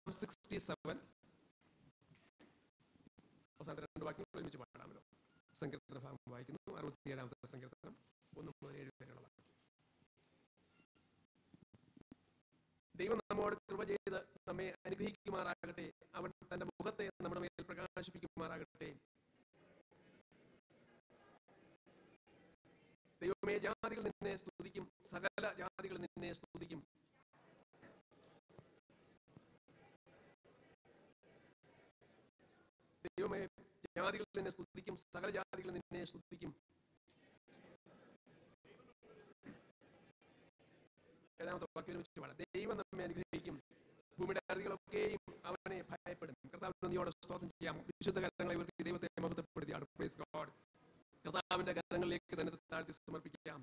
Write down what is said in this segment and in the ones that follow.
Sixty seven അവസാനത്തെ രണ്ട് വാക്യങ്ങൾ ഒരുമിച്ച് പാടാമല്ലോ സങ്കീർത്തന ഭാഗം വായിക്കുന്നു അറുപത്തിയേഴാമത്തെ സങ്കീർത്തനം ഒന്ന് മുതൽ ഏഴ് വരെയുള്ള വാക്യം ദൈവം നമ്മോട് കൃപ ചെയ്ത് നമ്മെ അനുഗ്രഹിക്കുമാറാകട്ടെ അവൻ തന്റെ മുഖത്തെ നമ്മുടെ മേൽ പ്രകാശിപ്പിക്കുമാറാകട്ടെ ദൈവമേ ജാതികൾ നിന്നെ സ്തുതിക്കും സകല ജാതികൾ നിന്നെ സ്തുതിക്കും ദൈവമേ ജാതികൾ നിന്നെ സ്തുതിക്കും സകല ജാതികൾ നിന്നെ സ്തുതിക്കും ഏഴാമത്തെ വാക്യം വെച്ച് പാടാം ദൈവം നമ്മെ അനുഗ്രഹിക്കും ഭൂമിയുടെ അറുതികളൊക്കെയും അവനെ ഭയപ്പെടും കർത്താവിന് നന്ദിയോടെ സ്തോത്രം ചെയ്യാം വിശുദ്ധ കരങ്ങളെ ഉയർത്തി ദൈവത്തെ മഹത്വപ്പെടുത്തിയാണ് പ്രൈസ് ഗോഡ് കർത്താവിന്റെ കരങ്ങളിലേക്ക് തന്നെ താഴ്ത്തി സമർപ്പിക്കാം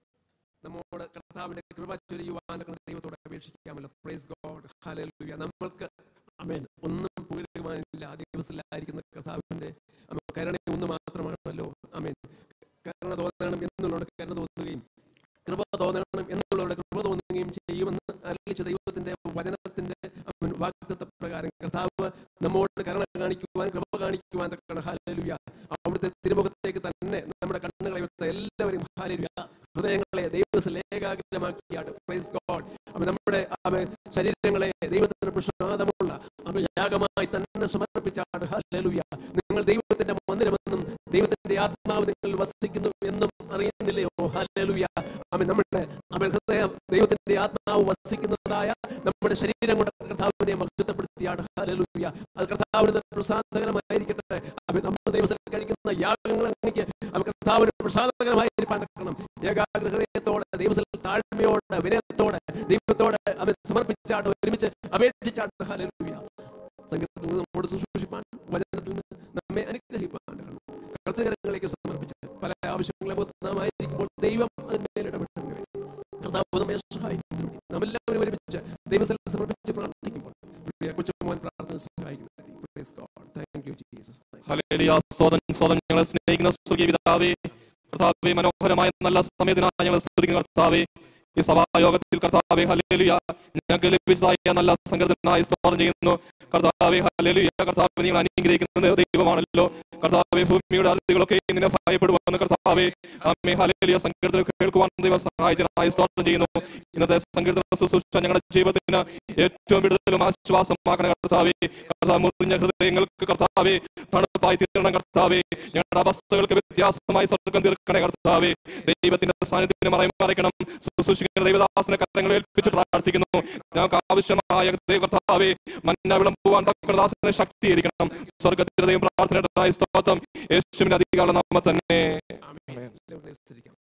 നമ്മോട് കർത്താവിന്റെ കൃപ ചൊരിയുവാൻ തക്കണ ദൈവത്തോട് അപേക്ഷിക്കാമല്ലോ പ്രൈസ് ഗോഡ് ഹല്ലേലൂയ നമ്മൾക്ക് അമേൻ ഒന്നും പുകഴുവാനില്ല ആ ദിവസത്തിലായിരിക്കുന്ന കർത്താവിന്റെ അമേൻ, കരുണ ഒന്ന് മാത്രമാണല്ലോ അമേൻ കരുണ തോന്നണം എന്നുള്ളവരുടെ കരുണ തോന്നുകയും കൃപ തോന്നണം എന്നുള്ളവരുടെ കൃപ തോന്നുകയും ചെയ്യുമെന്ന് അറിയിച്ച ദൈവത്തിന്റെ വചനത്തിന്റെ അവൻ വാഗ്ദത്ത പ്രകാരം കർത്താവ് നമ്മോട് കരുണ കാണിക്കുവാൻ കൃപ കാണിക്കുവാൻ തക്കണ ഹാലലുയ അവിടുത്തെ തിരുമുഖത്തേക്ക് തന്നെ നമ്മുടെ കണ്ണുകളെ വിട്ട് എല്ലാവരും ഹാലലുയ ഹൃദയങ്ങളെ ദൈവത്തിലേകാഗ്രമാക്കിയാണ് പ്രൈസ് ഗോഡ് അവൻ നമ്മുടെ അവൻ ശരീരങ്ങളെ ദൈവത്തിന് പ്രസാദമുള്ള അവൻ യാഗമായി തന്നെ സമർപ്പിച്ചാണ് ഹല്ലേലൂയ നിങ്ങൾ ദൈവത്തിന്റെ മന്ദിരമെന്നും ദൈവത്തിന്റെ ആത്മാവ് നിങ്ങൾ വസിക്കുന്നു എന്നും അറിയുന്നില്ലയോ ഹല്ലേലൂയ അവൻ നമ്മുടെ അവൻ ഹൃദയം ദൈവത്തിന്റെ ആത്മാവ് വസിക്കുന്നതായ നമ്മുടെ ശരീരം കൊണ്ട് കർത്താവിനെ മഹത്വപ്പെടുത്തിയാണ് ഹല്ലേലൂയ അത് കർത്താവിന് പ്രസാദകരമായിരിക്കട്ടെ അവൻ നമ്മുടെ ദൈവത്തിൽ കഴിക്കുന്ന യാഗങ്ങൾ അങ്ങനെയൊക്കെ അവൻ കർത്താവിന് പ്രസാദകരമായിരിക്കാൻ നടക്കണം ഏകാഗ്ര ഹൃദയത്തോടെ ദൈവത്തിൽ താഴ്മയോടെ വിനയത്തോടെ ദൈവത്തോടെ അവൻ സമർപ്പിച്ചാട്ട് ഒരുമിച്ച് അപേക്ഷിച്ചാട്ട് ഹല്ലേലൂയ സംഗീതത്തിൽ നിന്ന് നമ്മോട് ശുശ്രൂഷിപ്പാൻ വചനത്തിൽ നിന്ന് നമ്മെ അനുഗ്രഹിപ്പാൻ കർത്തകരങ്ങളിലേക്ക് സമർപ്പിച്ച് പല ആവശ്യങ്ങളെ നാമായിരിക്കുമ്പോൾ ദൈവം അതിന്മേൽ ഇടപെടുന്നു കർത്താവ് നമ്മെ സഹായിക്കുന്നു നമ്മെല്ലാവരും ഒരുമിച്ച് ദൈവസ്ഥലത്ത് സമർപ്പിച്ച് പ്രാർത്ഥിക്കുമ്പോൾ പ്രിയ കൊച്ചുമോൻ പ്രാർത്ഥന സഹായിക്കുന്നു Praise God. Thank you, Jesus. Thank you. ഹല്ലേലൂയ സ്തോത്രം സ്തോത്രം ഞങ്ങളെ സ്നേഹിക്കുന്ന സ്വർഗീയ പിതാവേ കർത്താവേ മനോഹരമായ നല്ല സമയത്തിനായി ഞങ്ങൾ സ്തുതിക്കുന്ന കർത്താവേ ഈ സഭായോഗത്തിൽ കർത്താവേ ഹല്ലേലൂയ ഞങ്ങൾക്ക് ലഭിച്ചതായ നല്ല സംഘടനായി സ്തോത്രം ചെയ്യുന്നു കർത്താവേ ഹല്ലേലൂയ കർത്താവേ നിങ്ങൾ അനുഗ്രഹിക്കുന്ന ദൈവമാണല്ലോ കർത്താവേ ഭൂമിയുടെ അതിഥികളൊക്കെ നിന്നെ ഭയപ്പെടുവാന്ന് കർത്താവേ അമ്മേ ഹല്ലേലൂയ സങ്കീർത്തനം കേൾക്കുവാൻ ദൈവം സഹായിച്ചതായി സ്തോത്രം ചെയ്യുന്നു ഇന്നത്തെ സങ്കീർത്തന ശുശ്രൂഷ ഞങ്ങളുടെ ജീവിതത്തിന് ഏറ്റവും വിടുതലും ആശ്വാസമാക്കണ കർത്താവേ കർത്താവ് മുറിഞ്ഞ ഹൃദയങ്ങൾക്ക് കർത്താവേ തണുപ്പായി തീരണം കർത്താവേ ഞങ്ങളുടെ അവസ്ഥകൾക്ക് വ്യത്യാസമായി സ്വർഗം തീർക്കണേ കർത്താവേ ദൈവത്തിന്റെ സാന്നിധ്യത്തിന് മറയും മറയ്ക്കണം ശുശ്രൂഷിക്കുന്ന ദൈവദാസനെ കരങ്ങൾ ഏൽപ്പിച്ച് പ്രാർത്ഥിക്കുന്നു ഞങ്ങൾക്ക് ആവശ്യമായ ദൈവ കർത്താവേ മന്ന വിളമ്പുവാൻ ദാസനെ ശക്തീകരിക്കണം സ്വർഗത്തിന്റെ ദൈവം പ്രാർത്ഥനയുടേതായ സ്തോത്രം യേശുവിന്റെ അധികാരം നമ്മ തന്നെ ആമേൻ. എല്ലാവരും ദേശത്തിരിക്കാം.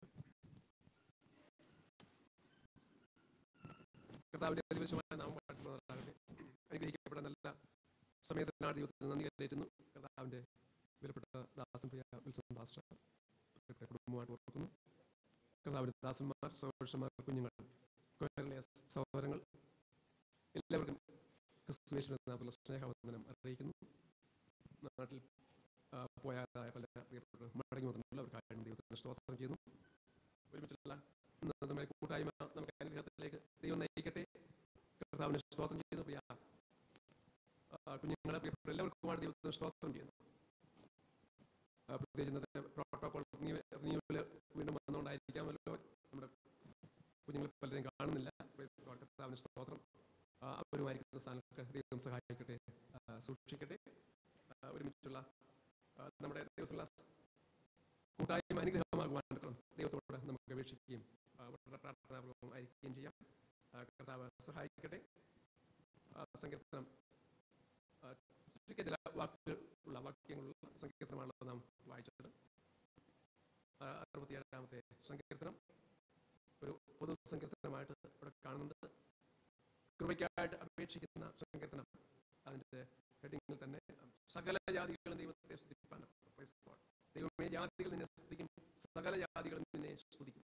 കർത്താവിന്റെ അതിവിശമായ നാമം വാഴ്ത്തുന്നതാകട്ടെ. അനുഗ്രഹിക്കപ്പെട്ട നല്ല സമയത്തിനാണ് ദൈവത്തിന് നന്ദി കരേറ്റുന്നു കർത്താവിന്റെ വിലപ്പെട്ട ദാസൻ പ്രിയ വിൽസൺ ദാസ് പ്രിയപ്പെട്ട കുടുംബമായിട്ട് ഓർക്കുന്നു കർത്താവിന്റെ ദാസന്മാർ സഹോദരന്മാർ കുഞ്ഞുങ്ങൾ കൊയറിലെ സഹോദരങ്ങൾ എല്ലാവർക്കും ക്രിസ്തുവേശ്വര നാമത്തിലുള്ള സ്നേഹവന്ദനം അറിയിക്കുന്നു നാട്ടിൽ ആ, പോയാതായ പല പ്രിയപ്പെട്ടവർ മടങ്ങി വന്നിട്ടുള്ള അവർക്കായും ദൈവത്തിന് സ്തോത്രം ചെയ്യുന്നു ഒരുമിച്ചുള്ള ഇന്നത്തെ നമ്മുടെ കൂട്ടായ്മ നമുക്ക് അനുഗ്രഹത്തിലേക്ക് ദൈവം നയിക്കട്ടെ കർത്താവിന് സ്തോത്രം ചെയ്യുന്നു പ്രിയ ആ, കുഞ്ഞുങ്ങളെ പ്രിയപ്പെട്ട എല്ലാവർക്കുമാണ് ദൈവത്തിന് സ്തോത്രം ചെയ്യുന്നു ആ, പ്രത്യേകിച്ച് ഇന്നത്തെ പ്രോട്ടോകോൾ റിന്യൂവൽ വീണ്ടും വന്നുകൊണ്ടായിരിക്കാമല്ലോ നമ്മുടെ കുഞ്ഞുങ്ങൾ പലരെയും കാണുന്നില്ല Praise God. കർത്താവിന് സ്തോത്രം ആ, അവരുമായിരിക്കുന്ന സ്ഥാനത്ത് ദൈവം സഹായിക്കട്ടെ ആ, സൂക്ഷിക്കട്ടെ ആ, ഒരുമിച്ചുള്ള ആ, നമ്മുടെ ദിവസമുള്ള കൂട്ടായ്മ അനുഗ്രഹമാകുവാൻ ദൈവത്തോട് നമുക്ക് അപേക്ഷിക്കുകയും ആ, വളരെ പ്രാർത്ഥനാപൂർവ്വമായിരിക്കുകയും ചെയ്യാം ആ, കർത്താവ് സഹായിക്കട്ടെ ആ, സങ്കീർത്തനം ആ, ചുരുക്കിയ ചില വാക്കുകൾ ഉള്ള വാക്യങ്ങളുള്ള സങ്കീർത്തനമാണല്ലോ നാം വായിച്ചത് ആ, അറുപത്തിയേഴാമത്തെ സങ്കീർത്തനം ഒരു പൊതു സങ്കീർത്തനമായിട്ട് ഇവിടെ കാണുന്നുണ്ട് കൃപയ്ക്കായിട്ട് അപേക്ഷിക്കുന്ന സങ്കീർത്തനം അതിൻ്റെ ഹെഡിങ്ങിൽ തന്നെ സകല ജാതികളും ദൈവത്തെ സ്തുതിപ്പാൻ Praise God. ദൈവമേ ജാതികൾ നിന്നെ സ്തുതിക്കും സകല ജാതികളും നിന്നെ സ്തുതിക്കും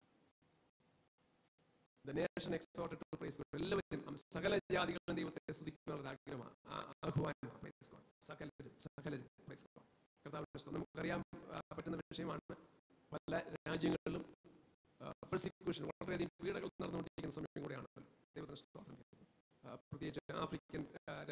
The nation exhorted to praise God. എല്ലാവരും അം- സകല ജാതികളും ദൈവത്തെ സ്തുതിക്കുന്ന ആഗ്രഹമാണ് ആ- ആഹ്വാനമാണ് Praise God. സകലരും സകലരും Praise God. കർത്താവിന്റെ സ്തോത്രം. നമുക്കറിയാൻ ആ, പറ്റുന്ന വിഷയമാണ് പല രാജ്യങ്ങളിലും പെർസിക്യൂഷൻ വളരെയധികം പീഡകൾ നടന്നുകൊണ്ടിരിക്കുന്ന സമയം കൂടെയാണ് ദൈവത്തിന് സ്തോത്രം ചെയ്യുന്നത്. ആ, പ്രത്യേകിച്ച് ആഫ്രിക്കൻ ആ,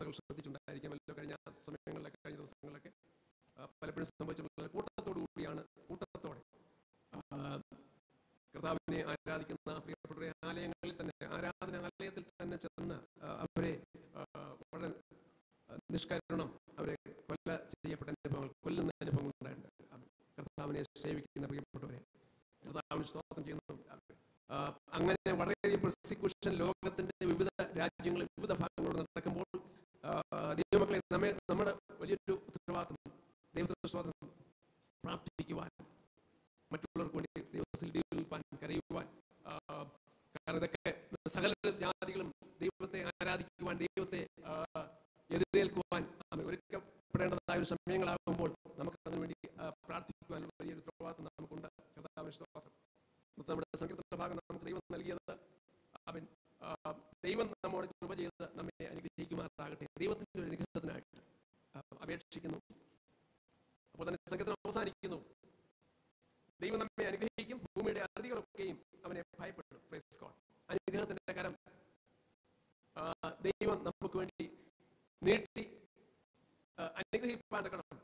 ആളുകൾ ശ്രദ്ധിച്ചിട്ടുണ്ടായിരിക്കാമല്ലോ കഴിഞ്ഞ സമയങ്ങളിലൊക്കെ കഴിഞ്ഞ ദിവസങ്ങളിലൊക്കെ ആ, പലപ്പോഴും സംഭവിച്ചിട്ടുള്ള കൂട്ടത്തോടു കൂടിയാണ് കൂട്ടത്തോടെ ആ, കർത്താവിനെ ആരാധിക്കുന്ന പ്രിയപ്പെട്ട ആലയങ്ങളിൽ തന്നെ ആരാധനാലയത്തിൽ തന്നെ ചെന്ന് ആ, അവരെ ആ, വളരെ ആ, നിഷ്കരുണം അവരെ കൊല്ല ചെയ്യപ്പെട്ട അനുഭവങ്ങൾ കൊല്ലുന്ന അനുഭവങ്ങൾ ഉണ്ടായിട്ടുണ്ട് ആ, കർത്താവിനെ സേവിക്കുന്ന പ്രിയപ്പെട്ടവരെ കർത്താവിന് സ്തോത്രം ചെയ്യുന്നു ആ, അങ്ങനെ വളരെയധികം പ്രോസിക്യൂഷൻ ലോകത്തിന്റെ വിവിധ രാജ്യങ്ങളിൽ വിവിധ ഭാഗങ്ങളോട് നടക്കുമ്പോൾ ആ, ദൈവമക്കളെ നമ്മെ നമ്മുടെ വലിയൊരു ഉത്തരവാദിത്വം ദൈവത്തിന്റെ സ്തോത്രം പ്രാർത്ഥിക്കുവാൻ മറ്റുള്ളവർക്ക് വേണ്ടി ദൈവത്തിൽ ദൈവൽപ്പാൻ കരയുവാൻ ആ, കാരണം ഇതൊക്കെ സകല ജാതികളും ദൈവത്തെ ആരാധിക്കുവാൻ ദൈവത്തെ ആ, എതിരേൽക്കുവാൻ അവൻ ഒരുക്കപ്പെടേണ്ടതായ ഒരു സമയങ്ങളാകുമ്പോൾ നമുക്ക് അതിനുവേണ്ടി ആ, പ്രാർത്ഥിക്കുവാൻ വലിയൊരു ഉത്തരവാദിത്വം നമുക്കുണ്ട് കർത്താവിന് സ്തോത്രം ഇന്നത്തെ നമ്മുടെ സങ്കീർത്തന ഭാഗം നമുക്ക് ദൈവം നൽകിയത് അവൻ ആ, ദൈവം നമ്മോട് കൃപ ചെയ്ത് നമ്മെ അനുഗ്രഹിക്കുമാറാകട്ടെ ദൈവത്തിന്റെ ഒരു അനുഗ്രഹത്തിനായിട്ട് ആ, അപേക്ഷിക്കുന്നു അപ്പോൾ തന്നെ സങ്കീർത്തനം അവസാനിക്കുന്നു ദൈവം നമ്മെ അനുഗ്രഹിക്കും ഭൂമിയുടെ അറുതികളൊക്കെയും അവനെ ഭയപ്പെടും Praise God. അനുഗ്രഹത്തിന്റെ കരം ആ, ദൈവം നമുക്ക് വേണ്ടി നീട്ടി ആ, അനുഗ്രഹിപ്പാൻ കടം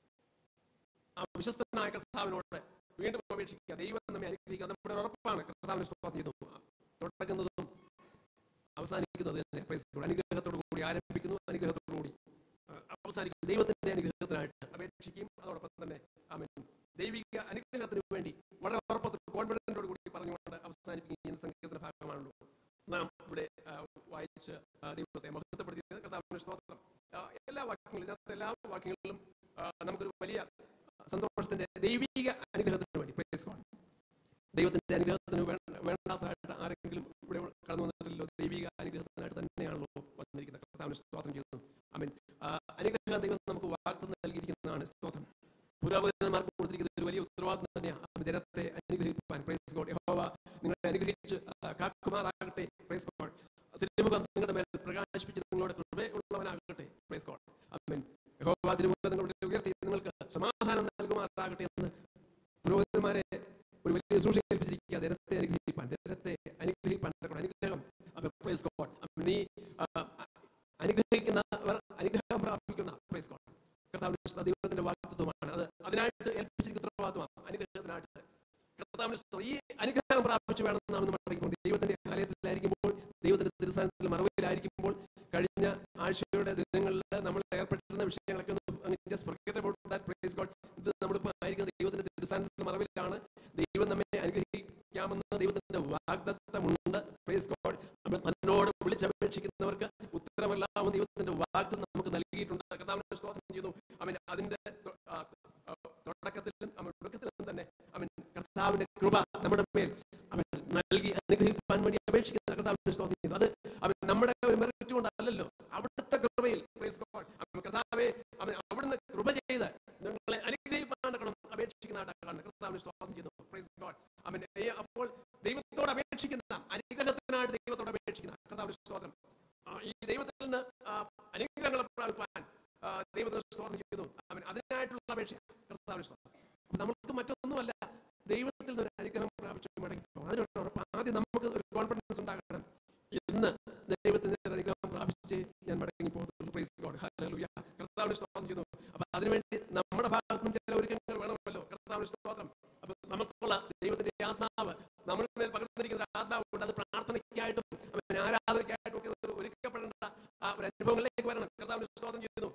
ആ വിശ്വസ്തനായ കർത്താവിനോട് വീണ്ടും അപേക്ഷിക്കുക ദൈവം നമ്മെ അനുഗ്രഹിക്കുക നമ്മുടെ ഒരു ഉറപ്പാണ് കർത്താവിനെ സ്വാഗതം ചെയ്തു തുടങ്ങുന്നതും അവസാനിക്കുന്നത് തന്നെ Praise God. അനുഗ്രഹത്തോടു കൂടി ആരംഭിക്കുന്നു അനുഗ്രഹത്തോടു കൂടി ആ, അവസാനിക്കുന്നു ദൈവത്തിന്റെ അനുഗ്രഹത്തിനായിട്ട് അപേക്ഷിക്കുകയും അതോടൊപ്പം തന്നെ ആമേൻ ദൈവിക അനുഗ്രഹത്തിന് വേണ്ടി വളരെ ഉറപ്പത്തോട് കോൺഫിഡൻറ്റോട് കൂടി പറഞ്ഞുകൊണ്ട് അവസാനിപ്പിക്കുന്ന സംഗീതത്തിന്റെ ഭാഗമാണല്ലോ നാം ഇവിടെ ആ, വായിച്ച് ആ, ദൈവത്തെ മഹത്വപ്പെടുത്തിയത് കർത്താവിന്റെ സ്തോത്രം ആ, എല്ലാ വാക്യങ്ങളും ഇതിനകത്ത് എല്ലാ വാക്യങ്ങളിലും ആ, നമുക്കൊരു വലിയ സന്തോഷത്തിന്റെ ദൈവിക അനുഗ്രഹത്തിന് വേണ്ടി praise God. ദൈവത്തിന്റെ അനുഗ്രഹത്തിന് വേണ്ട- വേണ്ടാത്തതായിട്ട് ആരെങ്കിലും ഇവിടെ കടന്നു വന്നിട്ടില്ലല്ലോ ദൈവിക അനുഗ്രഹത്തിനായിട്ട് തന്നെയാണല്ലോ വന്നിരിക്കുന്നത് കർത്താവിന് സ്തോത്രം ചെയ്യുന്നു അമീൻ അനുഗ്രഹ ദൈവം നമുക്ക് വാഗ്ദത്തം നൽകിയിരിക്കുന്നതാണ് സ്തോത്രം പുരാതനന്മാർക്ക് കൊടുത്തിരിക്കുന്ന ഒരു വലിയ ഉത്തരവാദിത്വം തന്നെയാണ് ആ ജനത്തെ അനുഗ്രഹിപ്പാൻ പ്രൈസ് ഗോഡ് യഹോവ നിങ്ങളെ അനുഗ്രഹിച്ച് ആ, കാക്കുമാറാകട്ടെ പ്രൈസ് ഗോഡ് തിരുമുഖം നിങ്ങളുടെ മേൽ പ്രകാശിപ്പിച്ച് നിങ്ങളോട് കൃപയുള്ളവനാകട്ടെ പ്രൈസ് ഗോഡ് അമീൻ യഹോവ തിരുമുഖം നിങ്ങളുടെ ഉയർത്തി നിങ്ങൾക്ക് സമാധാനം നൽകുമാറാകട്ടെ എന്ന് പുരോഹിതന്മാരെ ഒരു വലിയ സൂക്ഷിച്ച് ഏൽപ്പിച്ചിരിക്കുക ജനത്തെ അനുഗ്രഹിപ്പാൻ ജനത്തെ അനുഗ്രഹിപ്പാൻ തക്കവണ്ണം അനുഗ്രഹം അപ്പൊ പ്രൈസ് ഗോഡ് അപ്പൊ നീ ആ, അനുഗ്രഹിക്കുന്നവർ അനുഗ്രഹം പ്രാപിക്കുന്ന പ്രൈസ് ഗോഡ് കർത്താവിന്റെ സ്തുതി ദൈവത്തിന്റെ വാക്തത്വമാണ് അത് അതിനായിട്ട് ഏൽപ്പിച്ചിരിക്കുന്ന ഉത്തരവാദിത്വമാണ് അനുഗ്രഹത്തിനായിട്ട് കർത്താവിന്റെ സ്തുതി. ഈ അനുഗ്രഹം പ്രാപിച്ചു വേണം നാം ഇന്ന് മടങ്ങിപ്പോൾ ദൈവത്തിന്റെ ആലയത്തിലായിരിക്കുമ്പോൾ ദൈവത്തിന്റെ തിരുസാനത്തിൽ മറവിലായിരിക്കുമ്പോൾ കഴിഞ്ഞ ആഴ്ചയുടെ ദിനങ്ങളിൽ നമ്മൾ ഏർപ്പെട്ടിരുന്ന വിഷയങ്ങളൊക്കെ ഒന്ന് just forget about that, praise God. ഇത് നമ്മളിപ്പോൾ ആയിരിക്കുന്ന ദൈവത്തിന്റെ തിരുസാനത്തിൽ മറവിലാണ് ദൈവം നമ്മെ അനുഗ്രഹിക്കാമെന്ന് ദൈവത്തിന്റെ വാഗ്ദത്തമുണ്ട് പ്രൈസ് ഗോഡ് നമ്മൾ തന്നോട് വിളിച്ചപേക്ഷിക്കുന്നവർക്ക് ഉത്തരമെല്ലാം ദൈവത്തിന്റെ വാഗ്ദത്തം നമുക്ക് നൽകിയിട്ടുണ്ട് കർത്താവിനെ സ്തോത്രം ചെയ്തു അവൻ അതിന്റെ തൊ- ആ, ആ, തുടക്കത്തിലും അവൻ ഒടുക്കത്തിലും തന്നെ അവൻ കർത്താവിന്റെ കൃപ നമ്മുടെ മേൽ അവൻ നൽകി അനുഗ്രഹിക്കാൻ വേണ്ടി അപേക്ഷിക്കുന്ന കർത്താവിനെ സ്തോത്രം ചെയ്തു അത് അവൻ നമ്മുടെ ഒരു മെറിറ്റ് കൊണ്ടല്ലല്ലോ അവിടുത്തെ കൃപയിൽ praise God. അവൻ കർത്താവെ അവൻ അവിടുന്ന് കൃപ ചെയ്ത് നിങ്ങളെ അനുഗ്രഹിപ്പാൻ അപേക്ഷിക്കുന്നതായിട്ടാണ് കർത്താവിനെ സ്തോത്രം ചെയ്തു പ്രൈസ് ഗോഡ് അവൻ ദൈവ- അപ്പോൾ ദൈവത്തോട് അപേക്ഷിക്കുന്ന അനുഗ്രഹത്തിനായിട്ട് ദൈവത്തോട് അപേക്ഷിക്കുന്ന കർത്താവിന്റെ സ്തോത്രം ആ, ഈ ദൈവത്തിൽ നിന്ന് ആ, അനുഗ്രഹങ്ങൾ പ്രാപിപ്പാൻ ആ, ദൈവത്തിന് സ്തോത്രം ചെയ്തു അവൻ അതിനായിട്ടുള്ള അപേക്ഷ കർത്താവിന്റെ സ്തോത്രം അപ്പൊ നമുക്ക് മറ്റൊന്നുമല്ല ദൈവത്തിൽ നിന്ന് ഒരു അനുഗ്രഹം പ്രാപിച്ചു മടങ്ങി പോകണം അതിനൊരു ഉറപ്പ് ആദ്യം നമുക്ക് ഒരു കോൺഫിഡൻസ് ഉണ്ടാകണം ഇന്ന് ദൈവത്തിന്റെ ഒരു അനുഗ്രഹം പ്രാപിച്ച് ഞാൻ മടങ്ങി പോകുന്നു പ്രൈസ് ഗോഡ് ഹല്ലേലൂയ കർത്താവിന് സ്തോത്രം ചെയ്യുന്നു അപ്പൊ അതിനുവേണ്ടി നമ്മുടെ ഭാഗത്തു നിന്ന് ചില ഒരുക്കങ്ങൾ വേണമല്ലോ കർത്താവിന് സ്തോത്രം അപ്പൊ നമുക്കുള്ള ദൈവത്തിന്റെ ആത്മാവ് നമ്മുടെ മേൽ പകർന്നിരിക്കുന്ന ഒരു ആത്മാവുണ്ട് അത് പ്രാർത്ഥനയ്ക്കായിട്ടും അവൻ ആരാധനയ്ക്കായിട്ടും ഒക്കെ ഒരു ഒരുക്കപ്പെടേണ്ട ആ ഒരു അനുഭവങ്ങളിലേക്ക് വരണം കർത്താവിന് സ്തോത്രം ചെയ്യുന്നു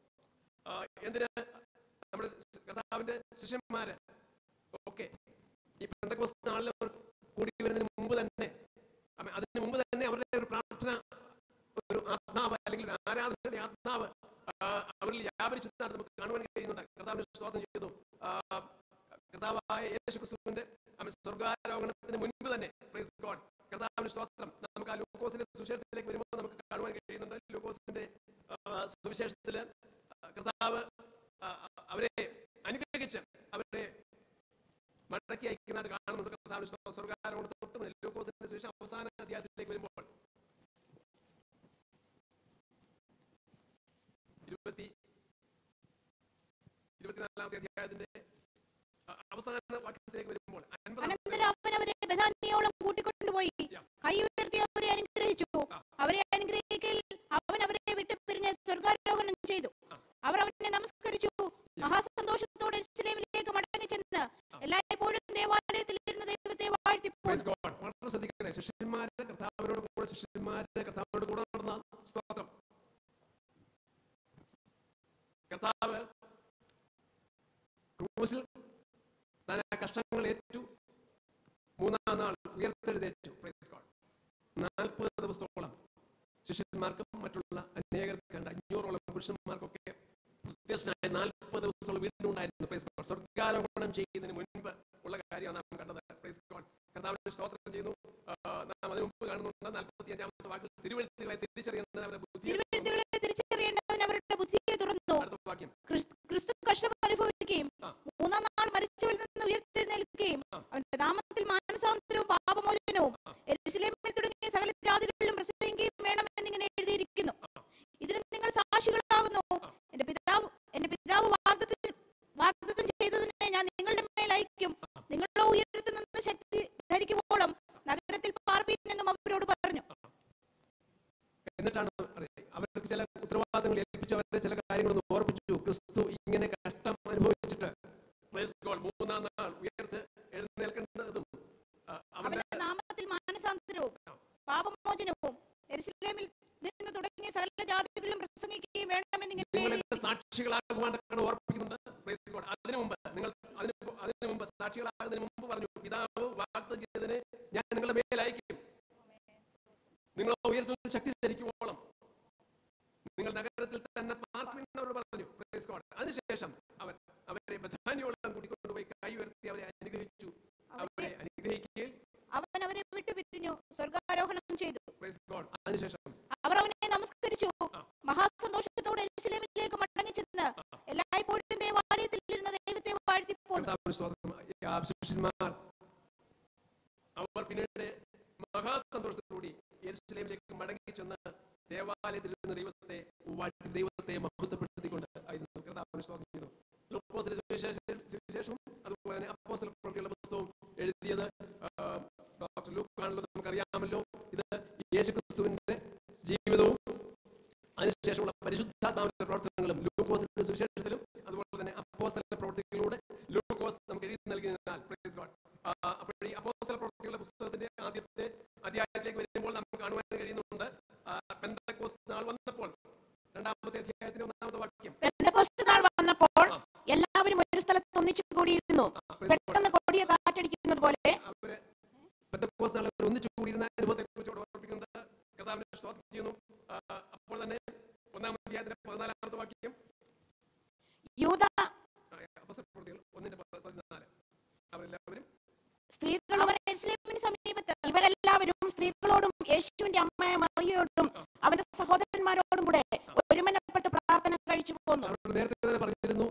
ആ, എന്തിന് നമ്മുടെ കർത്താവിന്റെ ശിഷ്യന്മാര് ഓക്കെ ഈ പെന്തക്കോസ്ത് നാളിൽ അവർ കൂടി വരുന്നതിന് മുമ്പ് തന്നെ അമ്മ- അതിന് മുമ്പ് തന്നെ അവരുടെ ഒരു പ്രാർത്ഥന ഒരു ആത്മാവ് അല്ലെങ്കിൽ ഒരു ആരാധനയുടെ ആത്മാവ് ആ, അവരിൽ വ്യാപരിച്ചതാണ് നമുക്ക് കാണുവാൻ കഴിയുന്നുണ്ട് കർത്താവിന്റെ സ്തോത്രം ചെയ്തു ആ, കർത്താവായ യേശു ക്രിസ്തുവിന്റെ അവൻ സ്വർഗാരോഹണത്തിന് മുൻപ് തന്നെ പ്രൈസ് ഗോഡ് കർത്താവിന്റെ സ്തോത്രം നമുക്ക് ആ ലൂക്കോസിന്റെ സുവിശേഷത്തിലേക്ക് വരുമ്പോൾ നമുക്ക് കാണുവാൻ കഴിയുന്നുണ്ട് ലൂക്കോസിന്റെ ആ, സുവിശേഷത്തില് കർത്താവ് ആ, അവരെ അനുഗ്രഹിച്ച് അവരെ മടക്കി അയക്കുന്നതായിട്ട് കാണുന്നുണ്ട് കർത്താവിന്റെ സ്തോത്രം. സ്വർഗാരോഹണത്തിന് തൊട്ട് മുന്നിൽ ലൂക്കോസിന്റെ സുവിശേഷം അവസാന അധ്യായത്തിലേക്ക് വരുമ്പോൾ ഇരുപത്തി ഇരുപത്തിനാലാമത്തെ അധ്യായത്തിന്റെ ആ, അവസാന വാക്യത്തിലേക്ക് വരുമ്പോൾ അൻപതാമത്തെ അനന്തരം അവൻ അവരെ ബഥാനിയോളം കൂട്ടിക്കൊണ്ടുപോയി Yeah. കൈ ഉയർത്തി അവരെ അനുഗ്രഹിച്ചു ആ. അവരെ അനുഗ്രഹിക്കൽ അവൻ അവരെ വിട്ടു പിരിഞ്ഞ് ചെയ്തു അവർ അവനെ നമസ്കരിച്ചു മഹാസന്തോഷത്തോടെ എരുശലേമിലേക്ക് മടങ്ങി ചെന്ന് എല്ലായ്പ്പോഴും ദേവാലയത്തിൽ ഇരുന്ന ദൈവത്തെ വാഴ്ത്തിപ്പോയി Praise God. വളരെ ശ്രദ്ധിക്കണേ ശിഷ്യന്മാരുടെ കർത്താവിനോട് കൂടെ ശിഷ്യന്മാരുടെ കർത്താവിനോട് കൂടെ നടന്ന സ്തോത്രം കർത്താവ് ക്രൂസിൽ താൻ ആ കഷ്ടങ്ങൾ ഏറ്റു മൂന്നാം നാൾ ഉയർത്തെഴുന്നേറ്റു Praise God. നാൽപ്പത് ദിവസത്തോളം ശിഷ്യന്മാർക്കും മറ്റുള്ള അനേകർക്ക് കണ്ട അഞ്ഞൂറോളം പുരുഷന്മാർക്കൊക്കെ പ്രത്യക്ഷനായ നാൽപ്പത് ദിവസത്തോളം വീണ്ടും ഉണ്ടായിരുന്നു Praise God. സ്വർഗാരോപണം ചെയ്യുന്നതിന് മുൻപ് ഉള്ള കാര്യമാണ് നാം കണ്ടത് Praise God. കർത്താവിന് സ്തോത്രം ചെയ്യുന്നു ആ, നാം അതിനു മുമ്പ് കാണുന്നുണ്ട് നാൽപ്പത്തി അഞ്ചാമത്തെ വാക്കിൽ തിരുവഴുത്തുകളെ തിരിച്ചറിയുന്നത് അവരുടെ ബുദ്ധി തിരുവഴുത്തുകളെ തിരിച്ചറിയേണ്ടതിന് അവരുടെ ബുദ്ധിയെ തുറന്നു അടുത്ത വാക്യം ക്രിസ്- ക്രിസ്തു കഷ്ടം അനുഭവിക്കുകയും ആ. മൂന്നാം നാൾ മരിച്ചവരിൽ നിന്ന് ഉയർത്തെഴുന്നേൽക്കുകയും ആ. അവന്റെ നാമത്തിൽ മാനസാന്തരവും പാപമോചനവും ആ. എരുസലേമിൽ തുടങ്ങിയ സകല ജാതികളിലും പ്രസംഗിക്കുകയും വേണമെന്നിങ്ങനെ എഴുതിയിരിക്കുന്നു ആ. ഇതിന് നിങ്ങൾ സാക്ഷികളാകുന്നു ആ. എന്റെ പിതാവ് എന്റെ പിതാവ് വാഗ്ദത്തം വാഗ്ദത്തം ചെയ്തതിനെ ഞാൻ നിങ്ങളുടെ മേൽ അയക്കും നിങ്ങളോ ഉയരത്തു നിന്ന് ശക്തി ധരിക്കുവോളം നഗരത്തിൽ പാർപ്പീൻ എന്നും അവരോട് പറഞ്ഞു എന്നിട്ടാണ് പറയുന്നത്. അവർക്ക് ചില ഉത്തരവാദിത്തങ്ങൾ ഏൽപ്പിച്ചു അവരെ ചില കാര്യങ്ങളൊന്ന് ഓർപ്പിച്ചു ക്രിസ്തു ഇങ്ങനെ കഷ്ടം അനുഭവിച്ചിട്ട് Praise God. മൂന്നാം നാൾ ഉയർത്ത് എഴുന്നേൽക്കേണ്ടതും ആ, അവന്റെ അവന്റെ നാമത്തിൽ മാനസാന്തരവും പാപമോചനവും എരുസലേമിൽ നിന്ന് തുടങ്ങിയ സകല ജാതികളിലും പ്രസംഗിക്കുകയും വേണമെന്നിങ്ങനെ നിങ്ങൾ എഴുതി- എന്റെ സാക്ഷികളാകുവാൻ ഓർപ്പിക്കുന്നുണ്ട് Praise God. അതിനു മുമ്പ് നിങ്ങൾ അതിന് മു- അതിനു മുമ്പ് സാക്ഷികളാകുന്നതിന് മുമ്പ് പറഞ്ഞു പിതാവ് വാഗ്ദത്തം ചെയ്തതിന് ഞാൻ നിങ്ങളുടെ മേൽ അയക്കും നിങ്ങൾ ഉയർത്തുന്ന ശക്തി ധരിക്കുവോളം നിങ്ങൾ നഗരത്തിൽ തന്നെ പാർക്കുമെന്നവർ പറഞ്ഞു Praise God. അതിനുശേഷം അവൻ അവരെ ബഥാനിയോളം കൂട്ടിക്കൊണ്ടുപോയി കൈ ഉയർത്തി അവരെ അനുഗ്രഹിച്ചു അവരെ അനുഗ്രഹിക്കുകയും അവൻ അവരെ വിട്ടുപിരിഞ്ഞു സ്വർഗാരോഹണം ചെയ്തു Praise God. അതിനുശേഷം അവർ അവനെ നമസ്കരിച്ചു മഹാസന്തോഷത്തോടെ എരുസലേമിലേക്ക് മടങ്ങി ചെന്ന് എല്ലായ്പ്പോഴും ദേവാലയത്തിൽ ഇരുന്ന ദൈവത്തെ വാഴ്ത്തിപ്പോന്നു കർത്താവിന് സ്തോത്രം. ആ ശിഷ്യന്മാർ അവർ പിന്നീട് മഹാസന്തോഷത്തോടുകൂടി യെരൂശലേമിലേക്ക് മടങ്ങി ചെന്ന് ദേവാലയത്തിൽ ഇരുന്ന ദൈവത്തെ വാഴ്ത്തി ദൈവത്തെ മഹത്വപ്പെടുത്തിക്കൊണ്ട് ആയിരുന്നു കർത്താവിന് സ്തോത്രം ചെയ്തു ലൂക്കോസിന്റെ സുവിശേഷ- സുവിശേഷവും അതുപോലെ തന്നെ അപ്പോസ്തല പ്രവൃത്തികളുടെ പുസ്തകവും എഴുതിയത് ആ, ഡോക്ടർ ലൂക്കാണല്ലോ നമുക്കറിയാമല്ലോ ഇത് യേശുക്രിസ്തുവിന്റെ ജീവിതവും അതിനുശേഷമുള്ള പരിശുദ്ധാത്മാവിന്റെ പ്രവർത്തനങ്ങളും ലൂക്കോസിന്റെ സുവിശേഷത്തിലും അതുപോലെ തന്നെ അപ്പോസ്തല പ്രവർത്തികളിലൂടെ ലൂക്കോസ് നമുക്ക് എഴുതി നൽകിയതിനാൽ praise God. ആ, അപ്പോൾ ഈ അപ്പോസ്തല പ്രവർത്തികളുടെ പുസ്തകത്തിന്റെ ആദ്യത്തെ അധ്യായത്തിലേക്ക് വരുമ്പോൾ നമുക്ക് കാണുവാൻ കഴിയുന്നുണ്ട് ആ, പെന്തക്കോസ്ത് നാൾ വന്നപ്പോൾ രണ്ടാമത്തെ അധ്യായത്തിന്റെ ഒന്നാമത്തെ വാക്യം പെന്തക്കോസ്ത് നാൾ വന്നപ്പോൾ എല്ലാവരും ഒരു സ്ഥലത്ത് ഒന്നിച്ചു കൂടിയിരുന്നു ആ, praise God. പെട്ടെന്ന് കൊടിയ കാറ്റടിക്കുന്നത് പോലെ അവര് പെന്തക്കോസ്ത് നാൾ അവർ ഒന്നിച്ചു കൂടിയിരുന്ന അനുഭവത്തെ കുറിച്ച് അവിടെ ഓർപ്പിക്കുന്നുണ്ട് കഥാവിനെ സ്തോത്രം ചെയ്യുന്നു ആ, അപ്പോൾ തന്നെ ഒന്നാം അധ്യായത്തിന്റെ പതിനാലാമത്തെ വാക്യം യൂത ആ, അപ്പോസ്തല പ്രവൃത്തികൾ ഒന്നിന്റെ പ- പതിനാല് അവരെല്ലാവരും സ്ത്രീകൾ അവർ എരുസലേമിന് സമീപത്ത് ഇവരെല്ലാവരും സ്ത്രീകളോടും യേശുവിന്റെ അമ്മയായ മറിയോടും അവന്റെ സഹോദരന്മാരോടും കൂടെ ഒരുമനപ്പെട്ട് പ്രാർത്ഥന കഴിച്ചു പോന്നു അവരോട് നേരത്തെ തന്നെ പറഞ്ഞിരുന്നു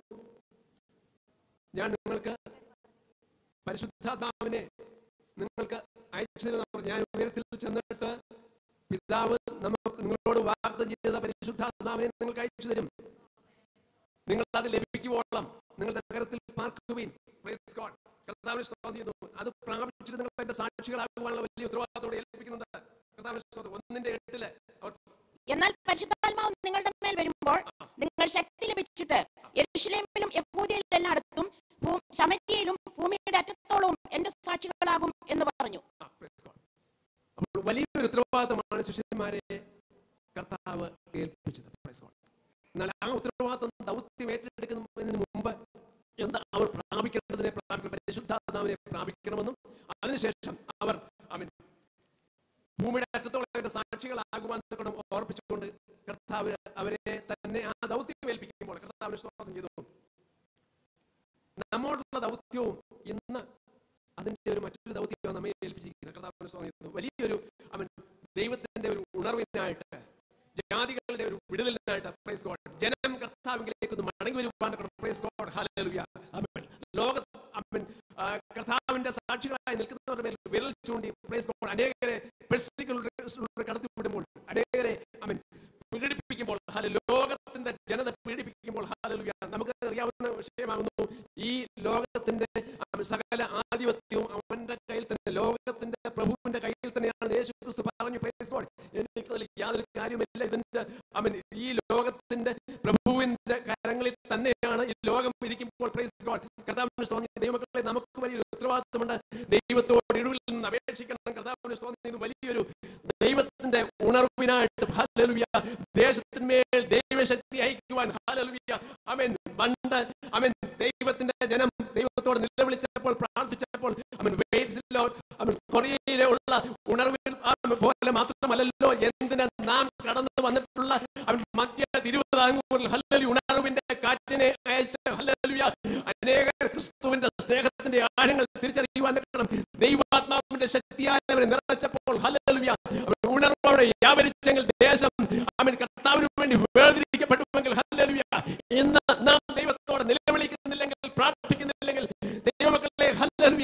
ഞാൻ നിങ്ങൾക്ക് പരിശുദ്ധാത്മാവിനെ നിങ്ങൾക്ക് അയച്ചു തരുന്ന ഞാൻ ഉയരത്തിൽ ചെന്നിട്ട് പിതാവ് നമുക്ക് നിങ്ങളോട് വാഗ്ദം ചെയ്ത പരിശുദ്ധാത്മാവിനെ നിങ്ങൾക്ക് അയച്ചു തരും നിങ്ങൾ അത് ലഭിക്കുവോളം നിങ്ങൾ നഗരത്തിൽ പാർക്കുവീൻ Praise God. കർത്താവിനെ സ്തോത്രം ചെയ്യുന്നു അത് പ്രാപിച്ചിട്ട് നിങ്ങൾ എന്റെ സാക്ഷികളാകുവാനുള്ള വലിയ ഉത്തരവാദിത്തോടെ ഏൽപ്പിക്കുന്നുണ്ട് കർത്താവിനെ സ്തോത്രം ഒന്നിന്റെ എട്ടില് അവർ എന്നാൽ പരിശുദ്ധാത്മാവ് നിങ്ങളുടെ മേൽ വരുമ്പോൾ നിങ്ങൾ ശക്തി ലഭിച്ചിട്ട് യെരൂശലേമിലും യഹൂദിയയിലും എല്ലായിടത്തും ഭൂ- ശമര്യയിലും ഭൂമിയുടെ അറ്റത്തോളവും എന്റെ സാക്ഷികളാകും എന്ന് പറഞ്ഞു ആ, praise God. അപ്പോൾ വലിയൊരു ഉത്തരവാദിത്തമാണ് ശിഷ്യന്മാരെ കർത്താവ് ഏൽപ്പിച്ചത് Praise God. എന്നാൽ ആ ഉത്തരവാദിത്തം ദൗത്യം ഏറ്റെടുക്കുന്നതിന് മുമ്പ് എന്താ അവർ പ്രാപിക്കേണ്ടതിനെ പ്രാപിക്കണം പരിശുദ്ധാത്മാവിനെ പ്രാപിക്കണമെന്നും അതിനുശേഷം അവർ അവൻ ഭൂമിയുടെ അറ്റത്തോളം അവരുടെ സാക്ഷികളാകുവാൻ തക്കണം ഓർപ്പിച്ചുകൊണ്ട് കർത്താവ് അവരെ തന്നെ ആ ദൗത്യം ഏൽപ്പിക്കുമ്പോൾ കർത്താവിനെ സ്വാഗതം ചെയ്തു നമ്മോടുള്ള ദൗത്യവും ഇന്ന് അതിന്റെ ഒരു മറ്റൊരു ദൗത്യമാണ് നമ്മെ ഏൽപ്പിച്ചിരിക്കുന്നത് കർത്താവിനെ സ്വാഗതം ചെയ്യുന്നു വലിയൊരു അവൻ ദൈവത്തിന്റെ ഒരു ഉണർവിനായിട്ട് ജാതികളുടെ ഒരു വിടുതലിനായിട്ട് പ്രൈസ് ഗോഡ് ജനം കർത്താവിലേക്ക് ഒന്ന് മടങ്ങി വരുവാൻ പ്രൈസ് ഗോഡ് ഹല്ലേലൂയ ആമേൻ ലോക ആമേൻ ആ, കർത്താവിന്റെ സാക്ഷികളായി നിൽക്കുന്നവരുടെ മേൽ വിരൽ ചൂണ്ടി പ്രൈസ് ഗോഡ് അനേകരെ പെർസിക്യൂട്ടിലൂടെ കടത്തിവിടുമ്പോൾ അനേകരെ ആമേൻ പീഡിപ്പിക്കുമ്പോൾ ഹല ലോകത്തിന്റെ ജനത പീഡിപ്പിക്കുമ്പോൾ ഹല്ലേലൂയ നമുക്ക് അറിയാവുന്ന വിഷയമാകുന്നു ഈ ലോകത്തിന്റെ ആമേൻ, സകല ആധിപത്യവും അവന്റെ കയ്യിൽ തന്നെ ലോകത്തിന്റെ പ്രഭുവിന്റെ കയ്യിൽ തന്നെയാണ് യേശു ക്രിസ്തു പറഞ്ഞു പ്രൈസ് ഗോഡ് എനിക്ക് അതിൽ യാതൊരു കാര്യമില്ല ഇതിന്റെ അവൻ ഈ ലോകത്തിന്റെ പ്രഭു നിലവിൽ തന്നെയാണ് ഈ ലോകം ഇരിക്കുമ്പോൾ പ്രൈസ് ഗോഡ് കർത്താവിന് സ്തോത്രം ദൈവമക്കളെ നമുക്ക് വലിയൊരു ഉത്തരവാദിത്തമുണ്ട് ദൈവത്തോട് ഇടുവിൽ നിന്ന് അപേക്ഷിക്കണം കർത്താവിന് സ്തോത്രം ഇത് വലിയൊരു ദൈവത്തിന്റെ ഉണർവിനായിട്ട് ഹല്ലേലൂയ ദേശത്തിന്മേൽ ദൈവശക്തി അയക്കുവാൻ ഹല്ലേലൂയ അമേൻ പണ്ട് അമേൻ ദൈവത്തിന്റെ ജനം ദൈവത്തോട് നിലവിളിച്ചപ്പോൾ പ്രാർത്ഥിച്ചപ്പോൾ അവൻ വെയിൽസിലോ അവൻ കൊറിയയിലെ ഉള്ള ഉണർവിൽ ആമേൻ പോലെ മാത്രമല്ലല്ലോ എന്തിന് നാം കടന്നു വന്നിട്ടുള്ള അവൻ മധ്യ തിരുവിതാംകൂറിൽ ഹല്ലലി ഉണർവിന്റെ കാറ്റിനെ അയച്ച ഹല്ലേലൂയ അനേകർ ക്രിസ്തുവിന്റെ സ്നേഹത്തിന്റെ ആഴങ്ങൾ തിരിച്ചറിയുവാൻ കാരണം ദൈവാത്മാവിന്റെ ശക്തിയാൽ അവരെ നിറച്ചപ്പോൾ ഹല്ലേലൂയ അവൻ ഉണർവോടെ വ്യാപരിച്ചെങ്കിൽ ദേശം അവൻ കർത്താവിന് വേണ്ടി വേർതിരിക്കപ്പെട്ടുവെങ്കിൽ ഹല്ലേലൂയ ഇന്ന് നാം ദൈവത്തോട് നിലവിളിക്കുന്നില്ലെങ്കിൽ പ്രാർത്ഥിക്കുന്നില്ലെങ്കിൽ ദൈവമക്കളെ ഹല്ലേലൂയ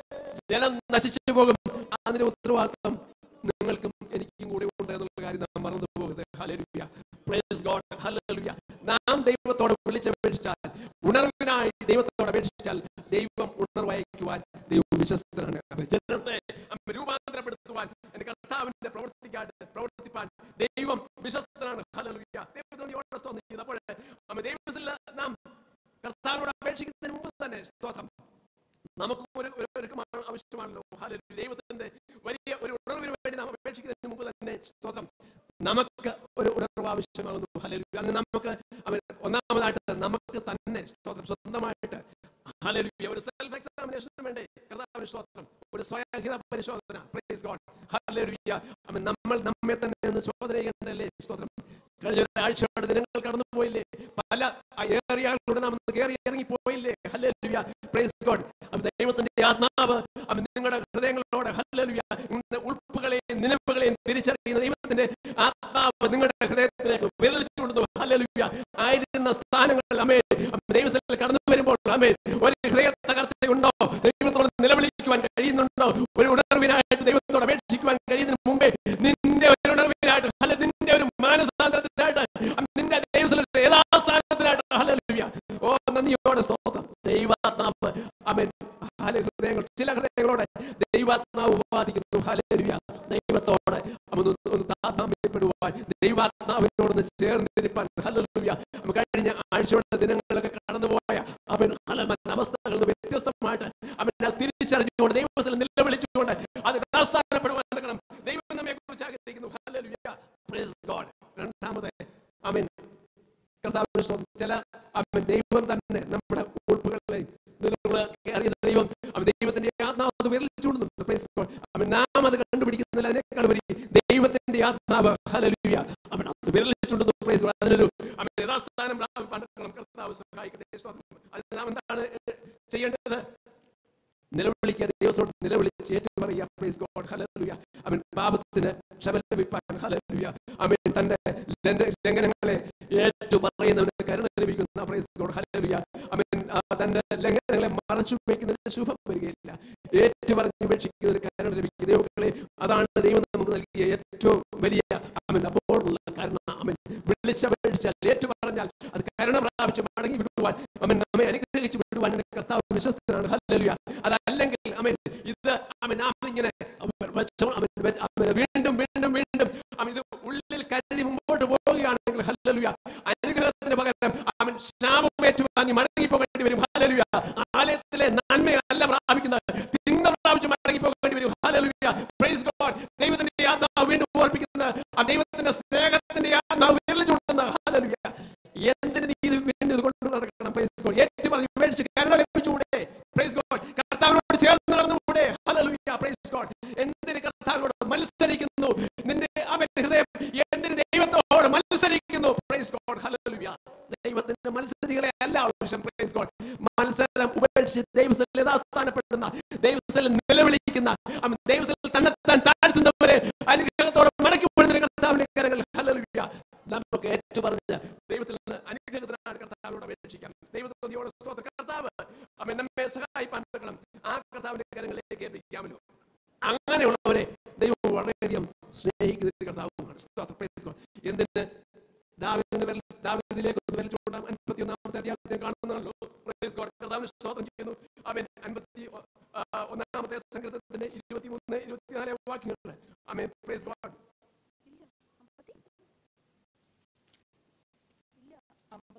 ജനം നശിച്ചു പോകും അതിന്റെ ഉത്തരവാദിത്വം നിങ്ങൾക്കും എനിക്കും കൂടി ഉണ്ട് എന്നുള്ള കാര്യം നാം മറന്നു പോകരുത് ഹല്ലേലൂയ പ്രൈസ് ഗോഡ് ഹല്ലേലൂയ നാം ദൈവത്തോട് വിളിച്ചപേക്ഷിച്ചാൽ ഉണർവിനായി ദൈവത്തോട് അപേക്ഷിച്ചാൽ ദൈവം ഉണർവയക്കുവാൻ ദൈവം വിശ്വസ്തനാണ് അത് ജനത്തെ അമ്മ രൂപാന്തരപ്പെടുത്തുവാൻ എന്റെ കർത്താവിന്റെ പ്രവർത്തിക്കാട്ട് പ്രവർത്തിപ്പാൻ ദൈവം വിശ്വസ്തനാണ് ഹല്ലേലൂയ ദൈവത്തോട് യോടെ സ്തോത്രം ചെയ്തു അപ്പോൾ അമ്മ ദൈവത്തിൽ നാം കർത്താവിനോട് അപേക്ഷിക്കുന്നതിന് മുമ്പ് തന്നെ സ്തോത്രം നമുക്കും ഒരു ഒരു ഒരുക്കമാണ് ആവശ്യമാണല്ലോ ഹല്ലേലൂയ ദൈവത്തിന്റെ വലിയ ഒരു ഉണർവിന് വേണ്ടി നാം അപേക്ഷിക്കുന്നതിന് മുമ്പ് തന്നെ സ്തോത്രം നമുക്ക് ഒരു ഉണർവ് ആവശ്യമാകുന്നു ഹല്ലേലൂയ അന്ന് നമുക്ക് അവൻ ഒന്നാമതായിട്ട് നമുക്ക് തന്നെ സ്തോത്രം സ്വന്തമായിട്ട് ഹല്ലേലൂയ ഒരു സെൽഫ് എക്സാമിനേഷൻ വേണ്ടേ കർത്താവിന് സ്തോത്രം ഒരു സ്വയഹിത പരിശോധന പ്രൈസ് ഗോഡ് ഹല്ലേലൂയ അവൻ നമ്മൾ നമ്മെ തന്നെ ഒന്ന് ശോധന ചെയ്യേണ്ടല്ലേ സ്തോത്രം കഴിഞ്ഞ ഒരാഴ്ചയോടെ ദിനങ്ങൾ കടന്നു പോയില്ലേ പല ഏറിയാളിലൂടെ നാം ഒന്ന് കയറി ഇറങ്ങി പോയില്ലേ ഹല്ലേലൂയ പ്രൈസ് ഗോഡ് അവൻ ദൈവത്തിന്റെ ആത്മാവ് അവൻ നിങ്ങളുടെ ഹൃദയങ്ങളോട് ഹല്ലേലൂയ നിങ്ങളുടെ ഉൾപ്പുകളെയും നിലവുകളെയും തിരിച്ചറിയുന്ന ദൈവത്തിന്റെ ആത്മാവ് നിങ്ങളുടെ ഹൃദയത്തിലേക്ക് വിരലിച്ചുകൊണ്ടു ഹല്ലേലൂയ ആയിരുന്ന സ്ഥാനങ്ങൾ അമേ ദൈവത്തിൽ കടന്നു വരുമ്പോൾ അമേ ഒരു ഹൃദയ തകർച്ചയുണ്ടോ ദൈവത്തോട് നിലവിളിക്കുവാൻ കഴിയുന്നുണ്ടോ ഒരു ഉണർവിനായിട്ട് ദൈവത്തോട് അപേക്ഷിക്കുവാൻ കഴിയുന്നതിന് മുമ്പേ നിന്റെ ഒരു ഉണർവിനായിട്ട് അല്ല നിന്റെ ഒരു മാനസാന്തരത്തിനായിട്ട് നിന്റെ ദൈവത്തിൽ യഥാസ്ഥാനത്തിനായിട്ട് ഹല്ലേലൂയ ഓ നന്ദിയോടെ സ്തോത്രം ദൈവാത്മാവ് അമേൻ ഹല ഹൃദയങ്ങൾ ചില ഹൃദയങ്ങളോടെ ദൈവാത്മാവ് ഉപാദിക്കുന്നു ഹല്ലേലൂയ ദൈവത്തോട് അവൻ ഒന്ന് ഒന്ന് താതാമ്യപ്പെടുവാൻ ദൈവാത്മാവിനോടൊന്ന് ചേർന്നിരിപ്പാൻ ഹല്ലേലൂയ അവൻ കഴിഞ്ഞ ആഴ്ചയുടെ ദിനങ്ങളൊക്കെ കടന്നുപോയ അവൻ ഹലമൻ അവസ്ഥകളിൽ നിന്ന് വ്യത്യസ്തമായിട്ട് അവൻ അത് തിരിച്ചറിഞ്ഞുകൊണ്ട് ദൈവത്തിൽ നിലവിളിച്ചുകൊണ്ട് അത് യഥാസ്ഥാനപ്പെടുവാൻ നടക്കണം ദൈവം നമ്മെ കുറിച്ച് ആഗ്രഹിക്കുന്നു ഹല്ലേലൂയ പ്രൈസ് ഗോഡ് രണ്ടാമത് അമീൻ കർത്താവിന് സ്തോത്രം. ചില അവൻ ദൈവം തന്നെ നമ്മുടെ ഉൾപ്പുകളെ നിലവിളക്കി അറിയുന്ന ദൈവം അവൻ ദൈവത്തിന്റെ ആത്മാവ് അത് വിരലിച്ചുകൊണ്ടുണ്ട് പ്രൈസ് ഗോഡ് അവൻ നാം അത് കണ്ടുപിടിക്കുന്നില്ല അതിനേക്കാൾ വരി ദൈവത്തിന്റെ ആത്മാവ് ഹല്ലേലൂയ അവൻ അത് വിരലിച്ചുകൊണ്ടുണ്ട് പ്രൈസ് ഗോഡ് അതിനൊരു അവൻ യഥാസ്ഥാനം പ്രാപിപ്പാൻ നടക്കണം. കർത്താവ് സഹായിക്കട്ടെ സ്തോത്രം. അതിന് നാം എന്താണ് ചെയ്യേണ്ടത് നിലവിളിക്കുക ദൈവത്തോട് നിലവിളിച്ച് ഏറ്റു പറയുക പ്രൈസ് ഗോഡ് ഹല്ലേലൂയ അവൻ പാപത്തിന് ക്ഷമ ലഭിപ്പാൻ ഹല്ലേലൂയ അവൻ തന്റെ ലംഘ- ലംഘനങ്ങളെ ഏറ്റു പറയുന്നവന് കരുണ ലഭിക്കുന്ന പ്രൈസ് ഗോഡ് ഹല്ലേലൂയ അവൻ ആ, തന്റെ ലംഘനങ്ങളെ മറച്ചു വയ്ക്കുന്നതിന് ശുഭം വരികയില്ല ഏറ്റു പറഞ്ഞ് ഉപേക്ഷിക്കുന്നതിന് കരുണ ലഭിക്കും ദൈവങ്ങളെ അതാണ് ദൈവം നമുക്ക് നൽകിയ ഏറ്റവും വലിയ അവൻ അപ്പോഴുള്ള കരുണ അവൻ വിളിച്ചപേക്ഷിച്ചാൽ ഏറ്റു പറഞ്ഞാൽ അത് കരുണ പ്രാപിച്ച് മടങ്ങി വിടുവാൻ അവൻ നമ്മെ അനുഗ്രഹിച്ച് വിടുവാൻ എൻ്റെ കർത്താവ് വിശ്വസ്തനാണ് ഹല്ലേലൂയ അതല്ലെങ്കിൽ അവൻ ഇത് അവൻ നാം ഇങ്ങനെ അവൻ വെച്ചോ- അവൻ വെച്ച് അവൻ വീണ്ടും വീണ്ടും വീണ്ടും അവൻ ഇത് ഉള്ളിൽ കരുതി മുമ്പോട്ട് പോവുകയാണെങ്കിൽ ഹല്ലേലൂയ അനുഗ്രഹത്തിന് പകരം അവൻ ശാപമേറ്റു വാങ്ങി മടങ്ങി പോകേണ്ടി വരും ഹല്ലേലൂയ ആലയത്തിലെ നന്മയല്ല പ്രാപിക്കുന്നത് തിന്മ പ്രാപിച്ച് മടങ്ങി പോകേണ്ടി വരും ഹല്ലേലൂയ പ്രൈസ് ഗോഡ് ദൈവത്തിന്റെ ആത്മാവ് വീണ്ടും ഓർപ്പിക്കുന്ന ആ ദൈവത്തിന്റെ സ്നേഹത്തിന്റെ ആത്മാവ് വിരലിച്ചുകൊണ്ടുന്ന ഹല്ലേലൂയ എന്തിന് നീ ഇത് വീണ്ടും ഇത് കൊണ്ട് നടക്കണം പ്രൈസ് ഗോഡ് ഏറ്റു പറഞ്ഞ് ഉപേക്ഷിച്ച് കരുണ ലഭിച്ചുകൂടെ പ്രൈസ് ഗോഡ് കർത്താവിനോട് ചേർന്ന് നടന്നുകൂടെ ഹല്ലേലൂയ പ്രൈസ് ഗോഡ് എന്തിന് കർത്താവിനോട് മത്സരിക്കുന്നു നിന്റെ അവൻ ഹൃദയം എന്തിന് ദൈവത്തോട് മത്സരിക്കുന്നു പ്രൈസ് ഗോഡ് ഹല്ലേലൂയ ദൈവത്തിന്റെ മത്സരികളെ അല്ല ആവശ്യം പ്രൈസ് ഗോഡ് മത്സരം ഉപേക്ഷിച്ച് ദൈവത്തിൽ യഥാസ്ഥാനപ്പെടുന്ന ദൈവത്തിൽ നിലവിളിക്കുന്ന അവൻ ദൈവത്തിൽ തന്നെത്താൻ താഴ്ത്തുന്നവരെ അനുഗ്രഹത്തോടെ മടക്കി വിടുന്ന കർത്താവിന്റെ കരങ്ങൾ ഹല്ലേലൂയ നമുക്ക് ഏറ്റു പറഞ്ഞ് ദൈവത്തിൽ നിന്ന് അനുഗ്രഹത്തിനാണ് കർത്താവിനോട് അപേക്ഷിക്കാം ദൈവത്തോട് സ്തോത്ര കർത്താവ് അവൻ നമ്മെ സഹായിപ്പാൻ നടക്കണം ആ കർത്താവിന്റെ കരങ്ങളിലേക്ക് ഏൽപ്പിക്കാമല്ലോ അങ്ങനെയുള്ളവരെ ദൈവം വളരെയധികം സ്നേഹിക്കുന്ന ഒരു കർത്താവുമാണ് സ്തോത്രം. Praise God. എന്തിന് ദാവീദിന്റെ വിരൽ ദാവീദിലേക്ക് ഒന്ന് വിരൽ ചൂണ്ടാം അൻപത്തി ഒന്നാമത്തെ അധ്യായത്തിൽ കാണുന്നതാണല്ലോ Praise God. കർത്താവിന് സ്തോത്രം ചെയ്യുന്നു അവൻ അൻപത്തി ആ, ഒന്നാമത്തെ സങ്കീർത്തനത്തിന്റെ ഇരുപത്തിമൂന്ന് ഇരുപത്തിനാല് വാക്യങ്ങൾ ആമേൻ പ്രൈസ് ഗോഡ്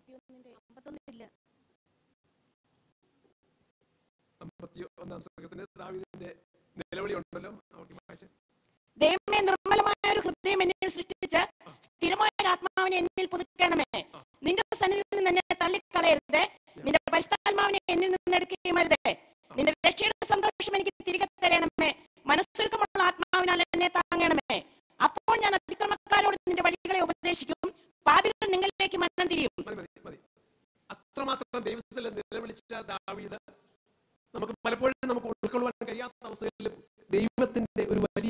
അമ്പത്തി ഒന്നാം സംഘത്തിന്റെ ദാവീദിന്റെ നിലവിളി ഉണ്ടല്ലോ അവർക്ക് വായിച്ച് ദൈവമേ നിർമ്മലമായ ഒരു ഹൃദയം എന്നിൽ സൃഷ്ടിച്ച് സ്ഥിരമായ ഒരു ആത്മാവിനെ എന്നിൽ പുതുക്കണമേ നിന്റെ സന്നിധിയിൽ നിന്ന് എന്നെ തള്ളിക്കളയരുതേ നിന്റെ പരിശുദ്ധാത്മാവിനെ എന്നിൽ നിന്ന് എടുക്കുകയും അരുതേ നിന്റെ രക്ഷയുടെ സന്തോഷം എനിക്ക് തിരികെ തരണമേ മനസ്സൊരുക്കമുള്ള ആത്മാവിനാൽ എന്നെ താങ്ങണമേ അപ്പോൾ ഞാൻ അതിക്രമക്കാരോട് നിന്റെ വഴികളെ ഉപദേശിക്കും പാപികൾ നിങ്ങളിലേക്ക് മനം തിരിയും മതി മതി മതി അത്രമാത്രം ദൈവത്തിൽ നിലവിളിച്ച ദാവീദ് നമുക്ക് പലപ്പോഴും നമുക്ക് ഉൾക്കൊള്ളുവാൻ കഴിയാത്ത അവസ്ഥയിലും ദൈവത്തിന്റെ ഒരു വലിയ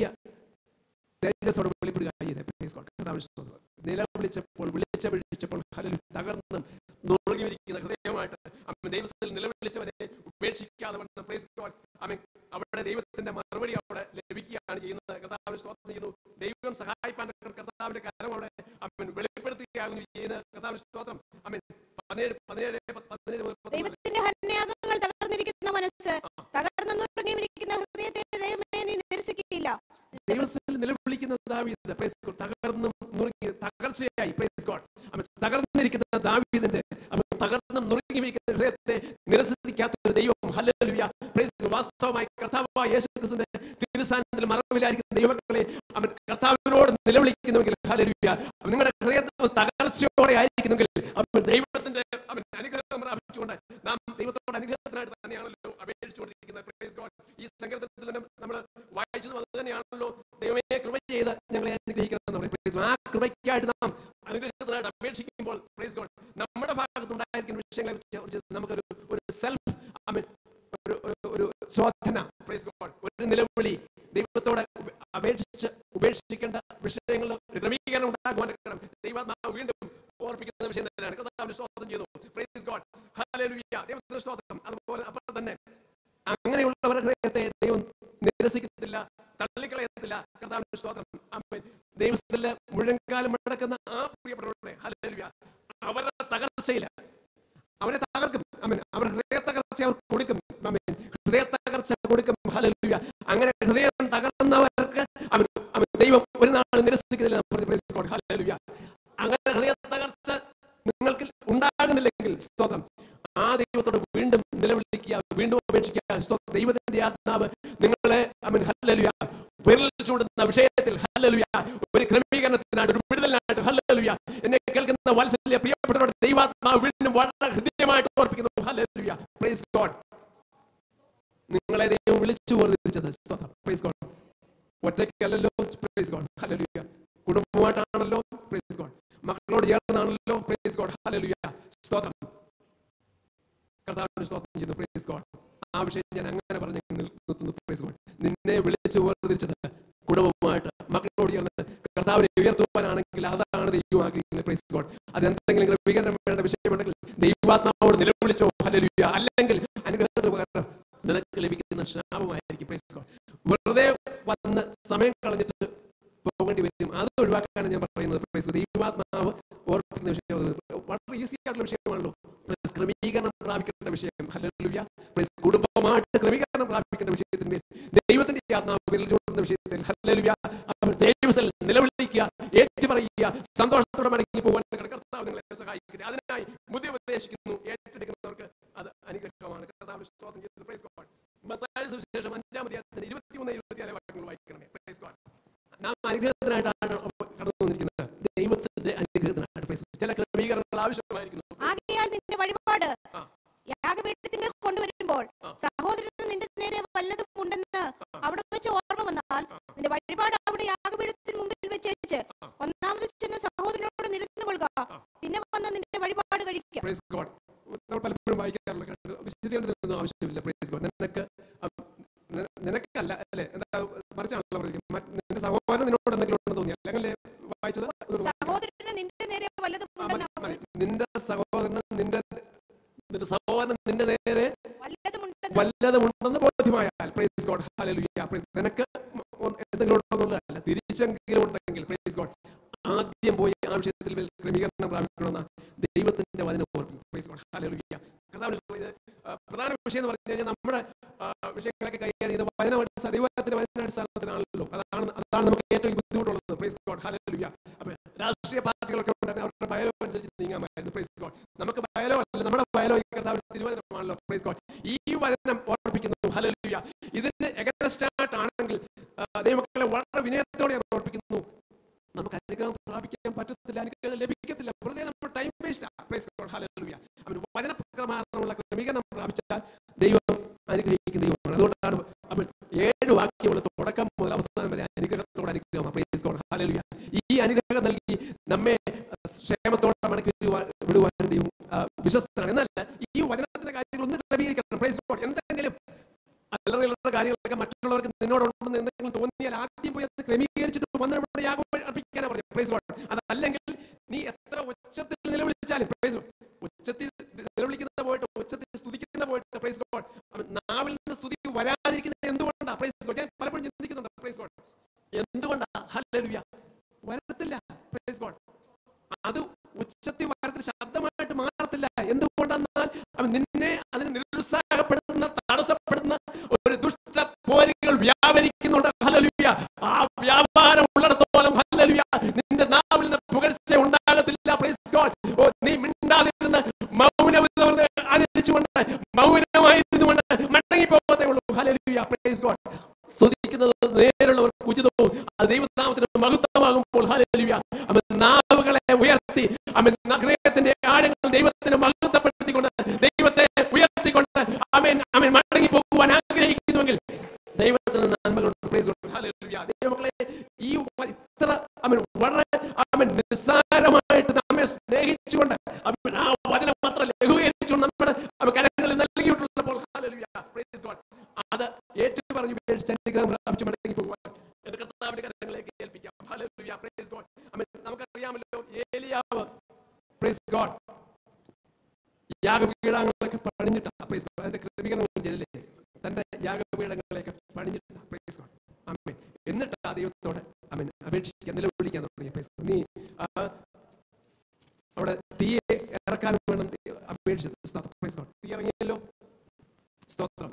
തേജസ്സോടെ വെളിപ്പെടുക ചെയ്തത്. Praise God. കർത്താവിന് സ്തോത്രം. നിലവിളിച്ചപ്പോൾ വിളിച്ച വിളിച്ചപ്പോൾ ഹല്ലേലൂയ തകർന്നും നുറുങ്ങിയിരിക്കുന്ന ഹൃദയമായിട്ട് അമ്മ ദൈവത്തിൽ നിലവിളിച്ചവരെ ഉപേക്ഷിക്കാതെ വണ്ണം പ്രൈസ് ഗോഡ് അമ്മ അവിടെ ദൈവത്തിന്റെ മറുപടി അവിടെ ലഭിക്കുകയാണ് ചെയ്യുന്നത് കർത്താവിന് സ്തോത്രം ചെയ്യുന്നു ദൈവം സഹായിപ്പാൻ കർത്താവിന്റെ കരം അവിടെ അമ്മൻ വെളിപ്പെടുത്തുകയാകുന്നു ചെയ്യുന്നത് കർത്താവിന് സ്തോത്രം അമ്മൻ പതിനേഴ് പതിനേഴ് പത്ത് പതിനേഴ് മുതൽ പത്തൊമ്പത് ദൈവത്തിന്റെ ഹരണയാഗങ്ങൾ തകർന്നിരിക്കുന്ന മനസ്സ് തകർന്നു നുറങ്ങിയിരിക്കുന്ന ഹൃദയത്തെ ദൈവമേ നീ നിരസിക്കുകയില്ല ദൈവത്തിൽ നിലവിളിക്കുന്ന ദാവീദ് പ്രൈസ് ഗോഡ് തകർന്നും നുറുങ്ങി തകർച്ചയായി പ്രൈസ് ഗോഡ് അവൻ തകർന്നിരിക്കുന്ന ദാവീദിന്റെ അവൻ തകർന്നും നുറുങ്ങിയിരിക്കുന്ന ഹൃദയത്തെ നിരസിക്കാത്ത ഒരു ദൈവം ഹല്ലേലൂയ പ്രൈസ് ഗോഡ്. വാസ്തവമായി കർത്താവായ യേശു ക്രിസ്തുവിന്റെ തിരുസാന്നിധ്യത്തിൽ മറവിലായിരിക്കുന്ന ദൈവങ്ങളെ അവൻ കർത്താവിനോട് നിലവിളിക്കുന്നുവെങ്കിൽ ഹല്ലേലൂയ അവൻ നിങ്ങളുടെ ഹൃദയത്തിൽ തകർച്ചയോടെ ആയിരിക്കുന്നെങ്കിൽ അവൻ ദൈവത്തിന്റെ അവൻ അനുഗ്രഹം പ്രാപിച്ചുകൊണ്ട് നാം ദൈവത്തോട് അനുഗ്രഹത്തിനായിട്ട് തന്നെയാണല്ലോ അപേക്ഷിച്ചുകൊണ്ടിരിക്കുന്നത് പ്രൈസ് ഗോഡ് ഈ സങ്കീർത്തനത്തിൽ നമ്മൾ വായിച്ചതും അത് തന്നെയാണല്ലോ ദൈവമേ കൃപ ചെയ്ത് ഞങ്ങളെ അനുഗ്രഹിക്കണം എന്ന് പറയും. Praise God. ആ കൃപയ്ക്കായിട്ട് നാം അനുഗ്രഹത്തിനായിട്ട് അപേക്ഷിക്കുമ്പോൾ പ്രൈസ് ഗോഡ് നമ്മുടെ ഭാഗത്തുണ്ടായിരിക്കുന്ന വിഷയങ്ങളെ കുറിച്ച് നമുക്കൊരു ഒരു സെൽഫ് ഒരു ഒരു- ഒരു ശോധന പ്രൈസ് ഗോഡ് ഒരു നിലവിളി ദൈവത്തോട് ഉപ- അപേക്ഷിച്ച് ഉപേക്ഷിക്കേണ്ട വിഷയങ്ങളിൽ ഒരു ക്രമീകരണം ഉണ്ടാകുവാൻ കാരണം ദൈവാത്മാവ് വീണ്ടും ഓർപ്പിക്കുന്ന വിഷയം തന്നെയാണ് കർത്താവിന് സ്തോത്രം ചെയ്തു പ്രൈസ് ഗോഡ് ഹല്ലേലൂയ ദൈവത്തിന് സ്തോത്രം അതുപോലെ അപ്പോൾ തന്നെ അങ്ങനെയുള്ളവരുടെ ഹൃദയത്തെ ദൈവം നിരസിക്കത്തില്ല തള്ളിക്കളയത്തില്ല കർത്താവിന്റെ സ്തോത്രം ആമേൻ ദൈവത്തിലെ മുഴങ്കാലം മടക്കുന്ന ആ പ്രിയപ്പെട്ടവരുടെ ഹല്ലേലൂയ അവരുടെ തകർച്ചയില്ല അവരെ തകർക്കും അമൻ അവർ ഹൃദയ തകർച്ച അവർ കൊടുക്കും അമേൻ ഹൃദയ തകർച്ച കൊടുക്കും ഹല്ലേലൂയ അങ്ങനെ ഹൃദയം തകർന്നവർക്ക് അവൻ അവൻ ദൈവം ഒരു നാൾ നിരസിക്കുന്നില്ല എന്ന് പറഞ്ഞ് praise God. ഹല്ലേലൂയ അങ്ങനെ ഹൃദയ തകർച്ച നിങ്ങൾക്ക് ഉണ്ടാകുന്നില്ലെങ്കിൽ സ്തോത്രം ആ ദൈവത്തോട് വീണ്ടും നിലവിളിക്കുക വീണ്ടും അപേക്ഷിക്കുക സ്തോത്രം ദൈവത്തിന്റെ ആത്മാവ് നിങ്ങളെ അവൻ ഹല്ലേലൂയ വിരൽ ചൂടുന്ന വിഷയത്തിൽ ഹല്ലേലൂയ ഒരു ക്രമീകരണത്തിനായിട്ട് ഒരു വിടുതലിനായിട്ട് ഹല്ലേലൂയ എന്നെ കേൾക്കുന്ന വാത്സല്യ പ്രിയപ്പെട്ടവരുടെ ദൈവാത്മാവ് വീണ്ടും വളരെ ഹൃദയമായിട്ട് ഓർപ്പിക്കുന്നു ഹല്ലേലൂയ പ്രൈസ് ഗോഡ് നിങ്ങളെ ദൈവം വിളിച്ചു വേർതിരിച്ചത് സ്തോത്രം പ്രൈസ് ഗോഡ് ഒറ്റയ്ക്കല്ലല്ലോ പ്രൈസ് ഗോഡ് ഹല്ലേലൂയ കുടുംബമായിട്ടാണല്ലോ പ്രൈസ് ഗോഡ് മക്കളോട് ചേർന്നാണല്ലോ പ്രൈസ് ഗോഡ് ഹല്ലേലൂയ സ്തോത്രം കർത്താവിന് സ്തോത്രം ചെയ്യുന്നു പ്രൈസ് ഗോഡ് ആ വിഷയം ഞാൻ അങ്ങനെ പറഞ്ഞ് നിർത്തുന്നു പ്രൈസ് ഗോഡ് നിന്നെ വിളിച്ചു വേർതിരിച്ചത് കുടുംബമായിട്ട് മക്കളോട് ചേർന്ന് കർത്താവിനെ ഉയർത്തുവാനാണെങ്കിൽ അതാണ് ദൈവം ആഗ്രഹിക്കുന്നത് പ്രൈസ് ഗോഡ് അതെന്തെങ്കിലും ക്രമീകരണം വേണ്ട വിഷയമുണ്ടെങ്കിൽ ദൈവാത്മാവോട് നിലവിളിച്ചോ ഹല്ലേലൂയ അല്ലെങ്കിൽ അനുഗ്രഹത്തിന് പകരം നിനക്ക് ലഭിക്കുന്ന ശാപമായിരിക്കും പ്രൈസ് ഗോഡ് വെറുതെ വന്ന് സമയം കളഞ്ഞിട്ട് പോകേണ്ടി വരും അത് ഒഴിവാക്കാനാണ് ഞാൻ പറയുന്നത് പ്രൈസ് ഗോഡ്. ദൈവാത്മാവ് ഓർപ്പിക്കുന്ന വിഷയം അത് വളരെ ഈസി ആയിട്ടുള്ള വിഷയമാണല്ലോ പ്രൈസ് ക്രമീകരണം പ്രാപിക്കേണ്ട വിഷയം ഹല്ലേലൂയ പ്രൈസ് കുടുംബമായിട്ട് ക്രമീകരണം പ്രാപിക്കേണ്ട വിഷയത്തിന്റെ ദൈവത്തിന്റെ ആത്മാവ് വിരൽ ചൂടുന്ന വിഷയത്തിൽ ഹല്ലേലൂയ അവർ ദൈവത്തിൽ നിലവിളിക്കുക ഏറ്റു പറയുക സന്തോഷത്തോടെ മടങ്ങി പോകാൻ കർത്താവ് നിങ്ങളെ സഹായിക്കട്ടെ അതിനായി ബുദ്ധി ഉപദേശിക്കുന്നു ഏറ്റെടുക്കുന്നവർക്ക് അത് അനുഗ്രഹമാണ് കർത്താവ് സ്തോത്രം ചെയ്തു പ്രൈസ് ഗോഡ് മത്തായി സുവിശേഷം അഞ്ചാം അധ്യായത്തിന് ഇരുപത്തിമൂന്ന് ഇരുപത്തിനാല് വാക്യങ്ങൾ വായിക്കണമേ പ്രൈസ് ഗോഡ് നാം അനുഗ്രഹത്തിനായിട്ടാണ് കടന്നു വന്നിരിക്കുന്നത് ദൈവത്തിന്റെ അനുഗ്രഹത്തിനായിട്ട് പ്രൈസ് ഗോഡ്. ചില ക്രമീകരണങ്ങൾ ആവശ്യമായിരിക്കുന്നു ആകയാൽ നിന്റെ വഴിപാട് ആ. യാഗപീഠത്തിങ്കൽ കൊണ്ടുവരുമ്പോൾ ആ. സഹോദരന് നിന്റെ നേരെ വല്ലതും ഉണ്ടെന്ന് അവിടെ വെച്ച് ഓർമ്മ വന്നാൽ നിന്റെ വഴിപാട് അവിടെ യാഗപീഠത്തിന് മുമ്പിൽ വെച്ചേച്ച് ഒന്നാമത് ചെന്ന് സഹോദരനോട് നിരന്നു കൊള്ളുക പിന്നെ വന്ന് നിന്റെ വഴിപാട് കഴിക്കുക പ്രൈസ് ഗോഡ് നമ്മൾ പലപ്പോഴും വായിക്കാറുള്ള കണ്ടു വിശദീകരണത്തിനൊന്നും ആവശ്യമില്ല പ്രൈസ് ഗോഡ് നിനക്ക് അ- നി- നിനക്കല്ല അല്ലെ എന്താ മറിച്ചാണല്ലോ പറഞ്ഞിരിക്കുന്നത്. മറ്റ് നിന്റെ സഹോദരൻ നിന്നോട് എന്തെങ്കിലും ഉണ്ടെന്ന് തോന്നി അല്ലെങ്കിൽ വായിച്ചത് ഒന്നുകൂടെ വായിക്കാം. സഹോദരന് നിന്റെ നേരെ വല്ലതും ആ, ഉണ്ടെന്ന് മതി, മതി. നിന്റെ സഹോദരൻ നിന്റെ നിന്റെ സഹോദരൻ നിന്റെ നേരെ വല്ലതും ഉണ്ടെന്ന് വല്ലതുമുണ്ടെന്ന് ബോധ്യമായാൽ പ്രൈസ് ഗോഡ് ഹല്ലേലൂയ പ്രൈസ് നിനക്ക് ഒന്ന് എന്തെങ്കിലും ഉണ്ടെന്നുള്ളതല്ല തിരിച്ചെങ്കിലും ഉണ്ടെങ്കിൽ പ്രൈസ് ഗോഡ് ആദ്യം പോയി ആ വിഷയത്തിൽ മേൽ ക്രമീകരണം പ്രാപിക്കണമെന്ന ദൈവത്തിന്റെ വചനം ഓർക്കും പ്രൈസ് ഗോഡ് ഹല്ലേലൂയ കർത്താവിന് സ്തോത്രം. ഇത്, ആ, പ്രധാന വിഷയം എന്ന് പറഞ്ഞു കഴിഞ്ഞാൽ നമ്മുടെ ആ, വിഷയങ്ങളൊക്കെ കൈകാര്യം ചെയ്ത് വചനമായിട്ട് ദൈവത്തിന്റെ വചനാടിസ്ഥാനത്തിനാണല്ലോ അതാണ് അതാണ് നമുക്ക് ഏറ്റവും ബുദ്ധിമുട്ടുള്ളത് പ്രൈസ് ഗോഡ് ഹല്ലേലൂയ അപ്പൊ രാഷ്ട്രീയ പാർട്ടികളൊക്കെ ഉണ്ടെങ്കിൽ അവരുടെ ഭയം അനുസരിച്ച് നീങ്ങാമായിരുന്നു പ്രൈസ് ഗോഡ് നമുക്ക് വയലോ അല്ല നമ്മുടെ വയലോ ഈ കർത്താവ് തിരുവചനമാണല്ലോ പ്രൈസ് ഗോഡ് ഈ വചനം ഓർപ്പിക്കുന്നു ഹല്ലേലൂയ ഇതിന് എഗനസ്റ്റ് ആയിട്ടാണെങ്കിൽ ആ, ദൈവമക്കളെ വളരെ വിനയത്തോടെ ഞാൻ ഓർപ്പിക്കുന്നു നമുക്ക് അനുഗ്രഹം പ്രാപിക്കാൻ പറ്റത്തില്ല അനുഗ്രഹം ലഭിക്കത്തില്ല വെറുതെ നമ്മൾ ടൈം വേസ്റ്റ് പ്രൈസ് ഗോഡ് ഹല്ലേലൂയ അവൻ വചനപ്രകാരമുള്ള ക്രമീകരണം പ്രാപിച്ചാൽ ദൈവം അനുഗ്രഹിക്കുന്ന ദൈവമാണ് അതുകൊണ്ടാണ് അവൻ ഏഴ് വാക്യമുള്ള തുടക്കം മുതൽ അവസാനം വരെ അനുഗ്രഹത്തോടെ അനുഗ്രഹം പ്രൈസ് ഗോഡ് ഹല്ലേലൂയ ഈ അനുഗ്രഹം നൽകി നമ്മെ ക്ഷേമത്തോടെ മടക്കി വിടുവാൻ- വിടുവാൻ ദൈവം ആ, വിശ്വസ്തനാണ് എന്നാൽ ഈ വചനത്തിന്റെ കാര്യങ്ങൾ ഒന്ന് ക്രമീകരിക്കണം പ്രൈസ് ഗോഡ് എന്തെങ്കിലും അല്ലറ കാര്യങ്ങളൊക്കെ മറ്റുള്ളവർക്ക് നിന്നോടുണ്ടെന്ന് എന്തെങ്കിലും തോന്നിയാൽ ആദ്യം പോയി അത് ക്രമീകരിച്ചിട്ട് വന്ന് ഇവിടെ യാഗം അർപ്പിക്കാനാ പറഞ്ഞു പ്രൈസ് ഗോഡ് അതല്ലെങ്കിൽ നീ എത്ര ഉച്ചത്തിൽ നിലവിളിച്ചാലും പ്രൈസ് ഉച്ചത്തിൽ നിലവിളിക്കുന്ന പോയിട്ട് ഉച്ചത്തിൽ സ്തുതിക്കുന്ന പോയിട്ട് പ്രൈസ് ഗോഡ് നാവിൽ നിന്ന് സ്തുതി വരാതിരിക്കുന്നത് എന്തുകൊണ്ടാ പ്രൈസ് ഗോഡ് ഞാൻ പലപ്പോഴും ചിന്തിക്കുന്നുണ്ട് പ്രൈസ് ഗോഡ് എന്തുകൊണ്ടാ ഹല്ലേലൂയ വരത്തില്ല പ്രൈസ് ഗോഡ് അത് ഉച്ചത്തിൽ വരത്തിൽ ശബ്ദമായിട്ട് മാറത്തില്ല എന്തുകൊണ്ടെന്നാൽ അവൻ നിന്നെ അതിന് നിരുത്സാഹപ്പെടുത്തുന്ന തടസ്സപ്പെടുത്തുന്ന ഒരു ദുഷ്ട പോരുകൾ വ്യാപരിക്കുന്നുണ്ട് ഹല്ലേലൂയ ആ വ്യാപാരം ഉള്ളിടത്തോളം ഹല്ലേലൂയ നിന്റെ നാവിൽ നിന്ന് പുകഴ്ച ഉണ്ടാകത്തില്ല പ്രൈസ് ഗോഡ് ഓ നീ മിണ്ടാതിരുന്ന് മൗനവിധം ആചരിച്ചുകൊണ്ട് മൗനമായിരുന്നുകൊണ്ട് മടങ്ങി പോകത്തേ ഉള്ളൂ ഹല്ലേലൂയ പ്രൈസ് ഗോഡ് സ്തുതിക്കുന്നത് നേരുള്ളവർക്ക് ഉചിതവും അത് ദൈവനാമത്തിന് മഹത്വമാകുമ്പോൾ ഹല്ലേലൂയ അവൻ നാവുകളെ ഉയർത്തി അവൻ ഹൃദയത്തിന്റെ ആഴങ്ങൾ ദൈവത്തിന് മഹത്വപ്പെടുത്തിക്കൊണ്ട് ദൈവത്തെ ഉയർത്തിക്കൊണ്ട് അവൻ അവൻ മടങ്ങി പോകുവാൻ ആഗ്രഹിക്കുന്നുവെങ്കിൽ ദൈവത്തിൽ നിന്ന് നന്മകളുണ്ട് പ്രൈസ് ഗോഡ് ഹല്ലേലൂയ ദൈവമക്കളെ ഈ വ- ഇത്ര അവൻ വളരെ അവൻ നിസ്സാരമായിട്ട് നമ്മെ സ്നേഹിച്ചുകൊണ്ട് അവൻ ആ വചനം മാത്രം ലഘൂകരിച്ചുകൊണ്ട് നമ്മുടെ അവൻ കരങ്ങളിൽ നൽകിയിട്ടുള്ളപ്പോൾ ഹല്ലേലൂയ പ്രൈസ് ഗോഡ് അത് ഏറ്റു പറഞ്ഞു ഉപേക്ഷിച്ച് അനുഗ്രഹം പ്രാപിച്ച് മടങ്ങി പോകുവാൻ എന്റെ കർത്താവിന്റെ കരങ്ങളിലേക്ക് ഏൽപ്പിക്കാം ഹല്ലേലൂയ പ്രൈസ് ഗോഡ് അവൻ നമുക്കറിയാമല്ലോ ഏലിയാവ് പ്രൈസ് ഗോഡ് യാഗപീഠങ്ങളൊക്കെ പണിഞ്ഞിട്ടാ പ്രൈസ് ഗോഡ് അതിന്റെ ക്രമീകരണം ചെയ്തില്ലേ തന്റെ യാഗപീഠങ്ങളെയൊക്കെ പണിഞ്ഞിട്ടാ പ്രൈസ് ഗോഡ് അമ്മേ എന്നിട്ട് ആ ദൈവത്തോട് അവൻ അപേക്ഷിക്കാൻ നിലവിളിക്കാൻ തുടങ്ങി പ്രൈസ് ഗോഡ്. നീ ആ, അവിടെ തീയെ ഇറക്കാൻ വേണം അപേക്ഷിച്ചത് സ്തോത്രം പ്രൈസ് ഗോഡ് തീ ഇറങ്ങിയല്ലോ സ്തോത്രം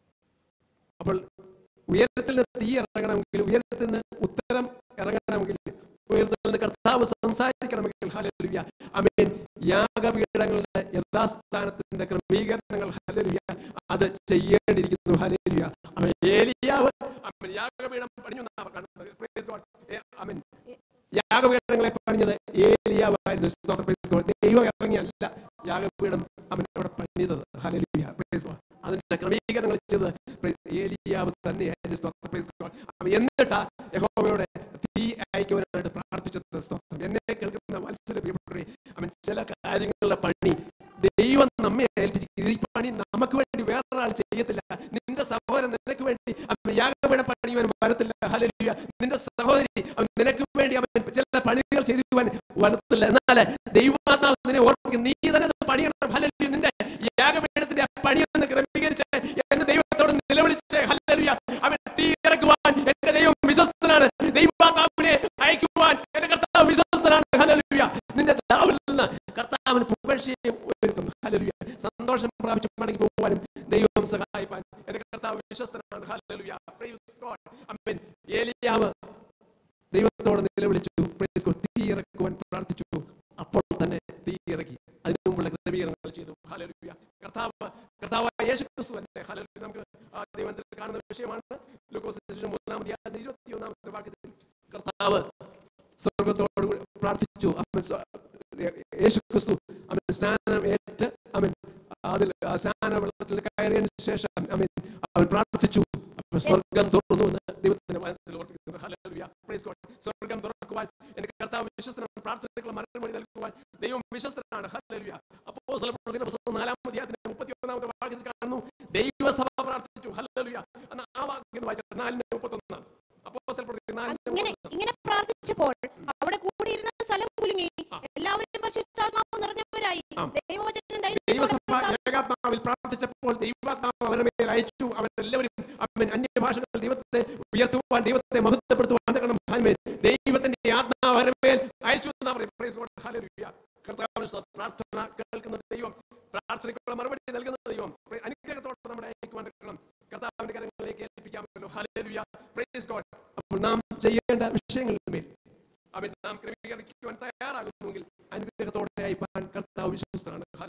അപ്പോൾ ഉയരത്തിൽ നിന്ന് തീ ഇറങ്ങണമെങ്കിൽ ഉയരത്തിൽ നിന്ന് ഉത്തരം ഇറങ്ങണമെങ്കിൽ ഉയരത്തിൽ നിന്ന് കർത്താവ് സംസാരിക്കണമെങ്കിൽ ഹല്ലേലൂയ അമേൻ യാഗപീഠങ്ങളുടെ യഥാസ്ഥാനത്തിന്റെ ക്രമീകരണങ്ങൾ ഹല്ലേലൂയ അത് ചെയ്യേണ്ടിയിരിക്കുന്നു ഹല്ലേലൂയ അമേൻ ഏലിയാവ് അമേൻ യാഗപീഠം പണിഞ്ഞു എന്നാ കാണുന്നത് Praise God. ഏ, അമേൻ യാഗപീഠങ്ങളെ പണിഞ്ഞത് ഏലിയാവായിരുന്നു സ്തോത്രം Praise God. ദൈവം ഇറങ്ങിയല്ല യാഗപീഠം അവൻ അവിടെ പണിതത് ഹല്ലേലൂയ Praise God. അതിന്റെ ക്രമീകരണങ്ങൾ ചെയ്തത് Praise ഏലിയാവ് തന്നെയായിരുന്നു സ്തോത്രം Praise God. അവൻ എന്നിട്ടാ യഹോവയോടെ തീ അയക്കുവാനായിട്ട് പ്രാർത്ഥിച്ചത് സ്തോത്രം എന്നെ കേൾക്കുന്ന മത്സര പ്രിയപ്പെട്ടവരെ അവൻ ചില കാര്യങ്ങളുടെ പണി ദൈവം നമ്മെ ഏൽപ്പിച്ചിരിക്കുന്നത് ഈ പണി നമുക്ക് വേണ്ടി വേറൊരാൾ ചെയ്യത്തില്ല നിന്റെ സഹോദരൻ നിനക്ക് വേണ്ടി അവൻ യാഗപീഠ പണിയുവാൻ വരത്തില്ല ഹല്ലേലൂയ നിന്റെ സഹോദരി അവൻ നിനക്ക് വേണ്ടി അവൻ ചില പണികൾ ചെയ്തുവാൻ വരത്തില്ല എന്നാൽ ദൈവാത്മാവ് നിന്നെ ഓർമ്മിക്കും നീ തന്നെ അത് പണിയണം ഹല്ലേലൂയ നിന്റെ യാഗപീഠത്തിന്റെ ആ പണിയൊന്ന് ക്രമീകരിച്ച് എന്റെ ദൈവത്തോട് നിലവിളിച്ച് ഹല്ലേലൂയ അവൻ തീ ഇറക്കുവാൻ എന്റെ ദൈവം വിശ്വസ്തനാണ് ദൈവാത്മാവിനെ അയക്കുവാൻ എന്റെ കർത്താവ് വിശ്വസ്തനാണ് ഹല്ലേലൂയ നിന്റെ നാവിൽ നിന്ന് കർത്താവിന് പുകഴ്ചയും ഒരുക്കും ഹല്ലേലൂയ സന്തോഷം പ്രാപിച്ച് മടങ്ങി പോകുവാനും ദൈവം സഹായിപ്പാൻ എന്റെ കർത്താവ് വിശ്വസ്തനാണ് ഹല്ലേലൂയ പ്രൈസ് ഗോഡ് ആമേൻ ഏലിയാവ് ദൈവത്തോട് നിലവിളിച്ചു പ്രൈസ് ഗോഡ് തീ ഇറക്കുവാൻ പ്രാർത്ഥിച്ചു അപ്പോൾ തന്നെ തീ ഇറക്കി അതിനു മുമ്പുള്ള ക്രമീകരണങ്ങൾ ചെയ്തു ഹല്ലേലൂയ കർത്താവ് കർത്താവ് യേശു ക്രിസ്തു തന്നെ ഹല്ലേലൂയ നമുക്ക് ആ ദൈവത്തിൽ കാണുന്ന വിഷയമാണ് ലൂക്കോസ് സുവിശേഷം മൂന്നാം അധ്യായം ഇരുപത്തിയൊന്നാമത്തെ വാക്യത്തിൽ കർത്താവ് സ്വർഗത്തോട് കൂടി പ്രാർത്ഥിച്ചു അവൻ സ്വ- യേശു ക്രിസ്തു അവൻ സ്നാനം ഏറ്റ് അവൻ അതിൽ ആ സ്നാന വെള്ളത്തിൽ കയറിയതിനു ശേഷം അവൻ അവൻ പ്രാർത്ഥിച്ചു അപ്പോൾ സ്വർഗം തുറന്നു എന്ന് ദൈവത്തിന്റെ വചനത്തിൽ ഓർപ്പിക്കുന്നു ഹല്ലേലൂയ പ്രൈസ് ഗോഡ് സ്വർഗം തുറക്കുവാൻ എന്റെ കർത്താവ് വിശ്വസ്തനാണ് പ്രാർത്ഥനയ്ക്കുള്ള മറുപടി നൽകുവാൻ ദൈവം വിശ്വസ്തനാണ് ഹല്ലേലൂയ അപ്പോസ്തല പ്രവൃത്തിയുടെ പുസ്തകം നാലാം അധ്യായത്തിന്റെ മുപ്പത്തിയൊന്നാമത്തെ വാക്യത്തിൽ കാണുന്നു ദൈവസഭ പ്രാർത്ഥിച്ചു ഹല്ലേലൂയ എന്നാ ആ വാക്യം വായിച്ചാൽ നാലിന്റെ മുപ്പത്തൊന്നാണ് അപ്പോസ്തല പ്രവൃത്തി നാലിന്റെ ഇങ്ങനെ മുപ്പത്തൊന്ന് ഇങ്ങനെ പ്രാർത്ഥിച്ചപ്പോൾ അവിടെ കൂടിയിരുന്ന സ്ഥലം കുലുങ്ങി ആ. എല്ലാവരും പരിശുദ്ധാത്മാവ് നിറഞ്ഞവരായി ആ. ദൈവവചനം ധൈര്യത്തോടെ ദൈവസഭ പ്രസ്താവിച്ചു. ഏകാത്മാവിൽ പ്രാർത്ഥിച്ചപ്പോൾ ദൈവാത്മാവ് അവരുടെ മേൽ അയച്ചു അവരെല്ലാവരും അവൻ അന്യഭാഷകൾ ദൈവത്തെ ഉയർത്തുവാൻ ദൈവത്തെ മഹത്വപ്പെടുത്തുവാൻ തക്കണം ആമേൻ. ദൈവത്തിന്റെ ആത്മാവ് അവരുടെ മേൽ അയച്ചു എന്നാ പറയും Praise God. Hallelujah. കർത്താവിന് സ്തോത്രം. പ്രാർത്ഥന കേൾക്കുന്ന ദൈവം പ്രാർത്ഥനയ്ക്കുള്ള മറുപടി നൽകുന്ന ദൈവം Pray- അനുഗ്രഹത്തോടെ നമ്മുടെ അയക്കുവാൻ തക്കണം കർത്താവിന്റെ കരങ്ങളിലേക്ക് ഏൽപ്പിക്കാമല്ലോ ഹല്ലേലൂയ പ്രൈസ് ഗോഡ് അപ്പോൾ നാം ചെയ്യേണ്ട വിഷയങ്ങളുടെ മേൽ അവൻ നാം ക്രമീകരിക്കുവാൻ തയ്യാറാകുന്നുവെങ്കിൽ അനുഗ്രഹത്തോടെ അയപ്പാൻ കർത്താവ് വിശ്വസ്തനാണ്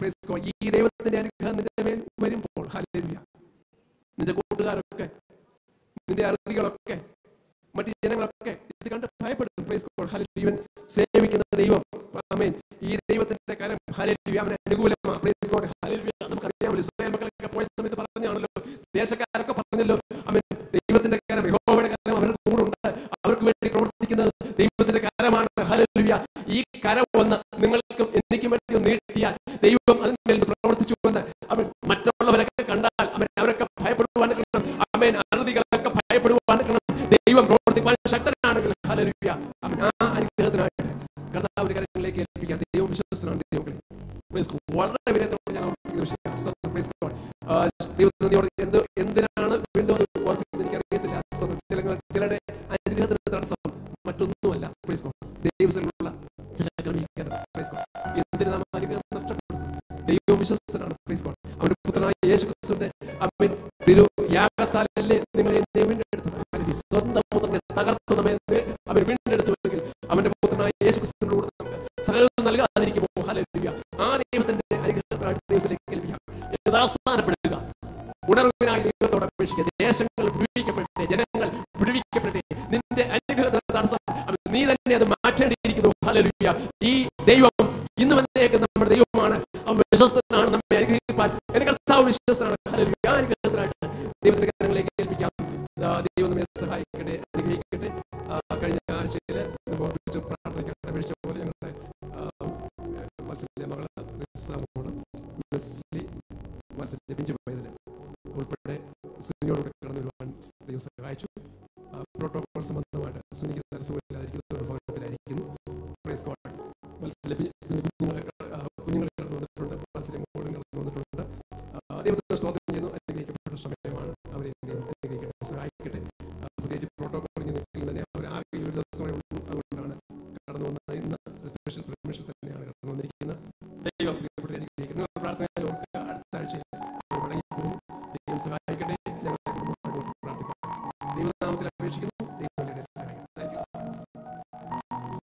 Praise God. ഈ ദൈവത്തിന്റെ അനുഗ്രഹം നിന്റെ മേൽ വരുമ്പോൾ ഹല്ലേലൂയ നിന്റെ കൂട്ടുകാരൊക്കെ നിന്റെ അറുതികളൊക്കെ മറ്റ് ജനങ്ങളൊക്കെ ഇത് കണ്ട് ഭയപ്പെടും പ്രൈസ് ഗോഡ് ഹല്ലേലൂയ ഇവൻ സേവിക്കുന്ന ദൈവം ആമേൻ ഈ ദൈവത്തിന്റെ കരം ഹല്ലേലൂയ അവന് അനുകൂലമാണ് പ്രൈസ് ഗോഡ് ഹല്ലേലൂയ നമുക്കറിയാമല്ലോ ഇസ്രായേൽ മക്കളൊക്കെ പോയ സമയത്ത് പറഞ്ഞാണല്ലോ ദേശക്കാരൊക്കെ പറഞ്ഞല്ലോ അവൻ ദൈവത്തിന്റെ കരം യഹോവയുടെ കരം അവരുടെ കൂടെ ഉണ്ട് അവർക്ക് വേണ്ടി പ്രവർത്തിക്കുന്നത് ദൈവത്തിന്റെ കരമാണ് ഹല്ലേലൂയ ഈ കരം വന്ന് നിങ്ങൾക്കും എനിക്കും വേണ്ടി ഒന്ന് നീട്ടിയാൽ ദൈവം അതിന്മേൽ നിന്ന് പ്രവർത്തിച്ചു എന്ന് അവൻ മറ്റുള്ളവരൊക്കെ കണ്ടാൽ അവൻ അവരൊക്കെ ഭയപ്പെടുവാൻ നിൽക്കണം അവൻ അറുതികളൊക്കെ ഭയപ്പെടുവാൻ നിൽക്കണം ദൈവം പ്രവർത്തിക്കാൻ ശക്തനാണെങ്കിൽ ഹല്ലേലൂയ അവൻ ആ അനുഗ്രഹത്തിനായിട്ട് കർത്താവിന്റെ കരങ്ങളിലേക്ക് ഏൽപ്പിക്കാൻ ദൈവം വിശ്വസ്തനാണ് ദൈവങ്ങളെ Praise God. വളരെ വിനയത്തോടെ ഞാൻ ഓർമ്മിക്കുന്ന വിഷയമാണ്. സ്തോത്രം. Praise God. ആ, ദൈവത്തിനോട് എന്ത് എന്തിനാണ് വീണ്ടും അത് ഓർപ്പിക്കുന്നത് എനിക്കറിയത്തില്ല സ്തോത്രം. ചില ചിലരുടെ അനുഗ്രഹത്തിന് തടസ്സം മറ്റൊന്നുമല്ല Praise God. ദൈവത്തിലുള്ള ചില ക്രമീകരണം Praise God. എന്തിന് നാം അനുഗ്രഹം നഷ്ടപ്പെടുന്നു ദൈവം വിശ്വസ്തനാണ് Praise God. അവന്റെ പുത്രനായ യേശു ക്രിസ്തുവിന്റെ അവൻ തിരു യാഗത്താലല്ലേ നിങ്ങൾ എന്നെ വീണ്ടെടുത്തത് Hallelujah. സ്വന്തം പുത്രനെ തകർത്തു നമ്മെ അവൻ വീണ്ടെടുത്തുവെങ്കിൽ അവന്റെ പുത്രനായ യേശു ക്രിസ്തുവിനോട് നമുക്ക് സകലവും നൽകാതിരിക്കുമോ ഹല്ലേലൂയ ആ ദൈവത്തിന്റെ അനുഗ്രഹത്തിനായിട്ട് ദൈവത്തിലേക്ക് ഏൽപ്പിക്കാം യഥാസ്ഥാനപ്പെടുക ഉണർവിനായി ദൈവത്തോട് അപേക്ഷിക്കുക ദേശങ്ങൾ വിടുവിക്കപ്പെടട്ടെ ജനങ്ങൾ വിടുവിക്കപ്പെടട്ടെ നിന്റെ അനുഗ്രഹത്തിന് തടസ്സം അവൻ നീ തന്നെ അത് മാറ്റേണ്ടിയിരിക്കുന്നു ഹല്ലേലൂയ ഈ ദൈവം ഇന്ന് വന്നേക്ക് നമ്മുടെ ദൈവമാണ് അവൻ വിശ്വസ്തനാണ് നമ്മെ അനുഗ്രഹിക്കാൻ എന്റെ കർത്താവ് വിശ്വസ്തനാണ് ഹല്ലേലൂയ ആ അനുഗ്രഹത്തിനായിട്ട് ദൈവത്തിന്റെ കാര്യങ്ങളിലേക്ക് ഏൽപ്പിക്കാം ആ, ദൈവം നമ്മെ സഹായിക്കട്ടെ അനുഗ്രഹിക്കട്ടെ ആ, കഴിഞ്ഞ ആഴ്ചയിൽ ഓർപ്പിച്ച് പ്രാർത്ഥനയ്ക്ക് അപേക്ഷിച്ച പോലെ ഞങ്ങളുടെ ആ, മത്സരത്തിലെ മകള് റിസാമോള് ലെസ്ലി മത്സരത്തിൽ പിഞ്ചു പോയതിന് ഉൾപ്പെടെ സുനിയോടുകൂടെ കടന്നു വരുവാൻ ദൈവം സഹായിച്ചു ആ, പ്രോട്ടോകോൾ സംബന്ധമായിട്ട് സുനിക്ക് തലസുഖത്തിലായിരിക്കുന്നു ഒരു ഭവനത്തിലായിരിക്കുന്നു പ്രൈസ് ഗോഡ് മത്സര കുഞ്ഞുങ്ങളെ ആ, കുഞ്ഞുങ്ങളെ കടന്നു വന്നിട്ടുണ്ട് മത്സരം മോളും കടന്നു വന്നിട്ടുണ്ട് ആ, ദൈവത്തിന്റെ സ്തോത്രം ചെയ്യുന്നു അനുഗ്രഹിക്കപ്പെട്ട സമയമാണ് അവരെ ദൈവം അനുഗ്രഹിക്കട്ടെ സഹായിക്കട്ടെ ആ, പ്രത്യേകിച്ച് പ്രോട്ടോകോൾ നിൽക്കുന്ന തന്നെ അവർ ആകെ ഒരു ദിവസമേ ഉള്ളൂ അതുകൊണ്ടാണ് കടന്നു വന്നത് ഇന്ന് സ്പെഷ്യൽ പെർമിഷൻ തന്നെയാണ് കടന്നു വന്നിരിക്കുന്നത് ദൈവം പ്രിയപ്പെട്ടവരെ അനുഗ്രഹിക്കുന്നു പ്രാർത്ഥന അടുത്ത ആഴ്ച മടങ്ങി പോകും ദൈവം സഹായിക്കട്ടെ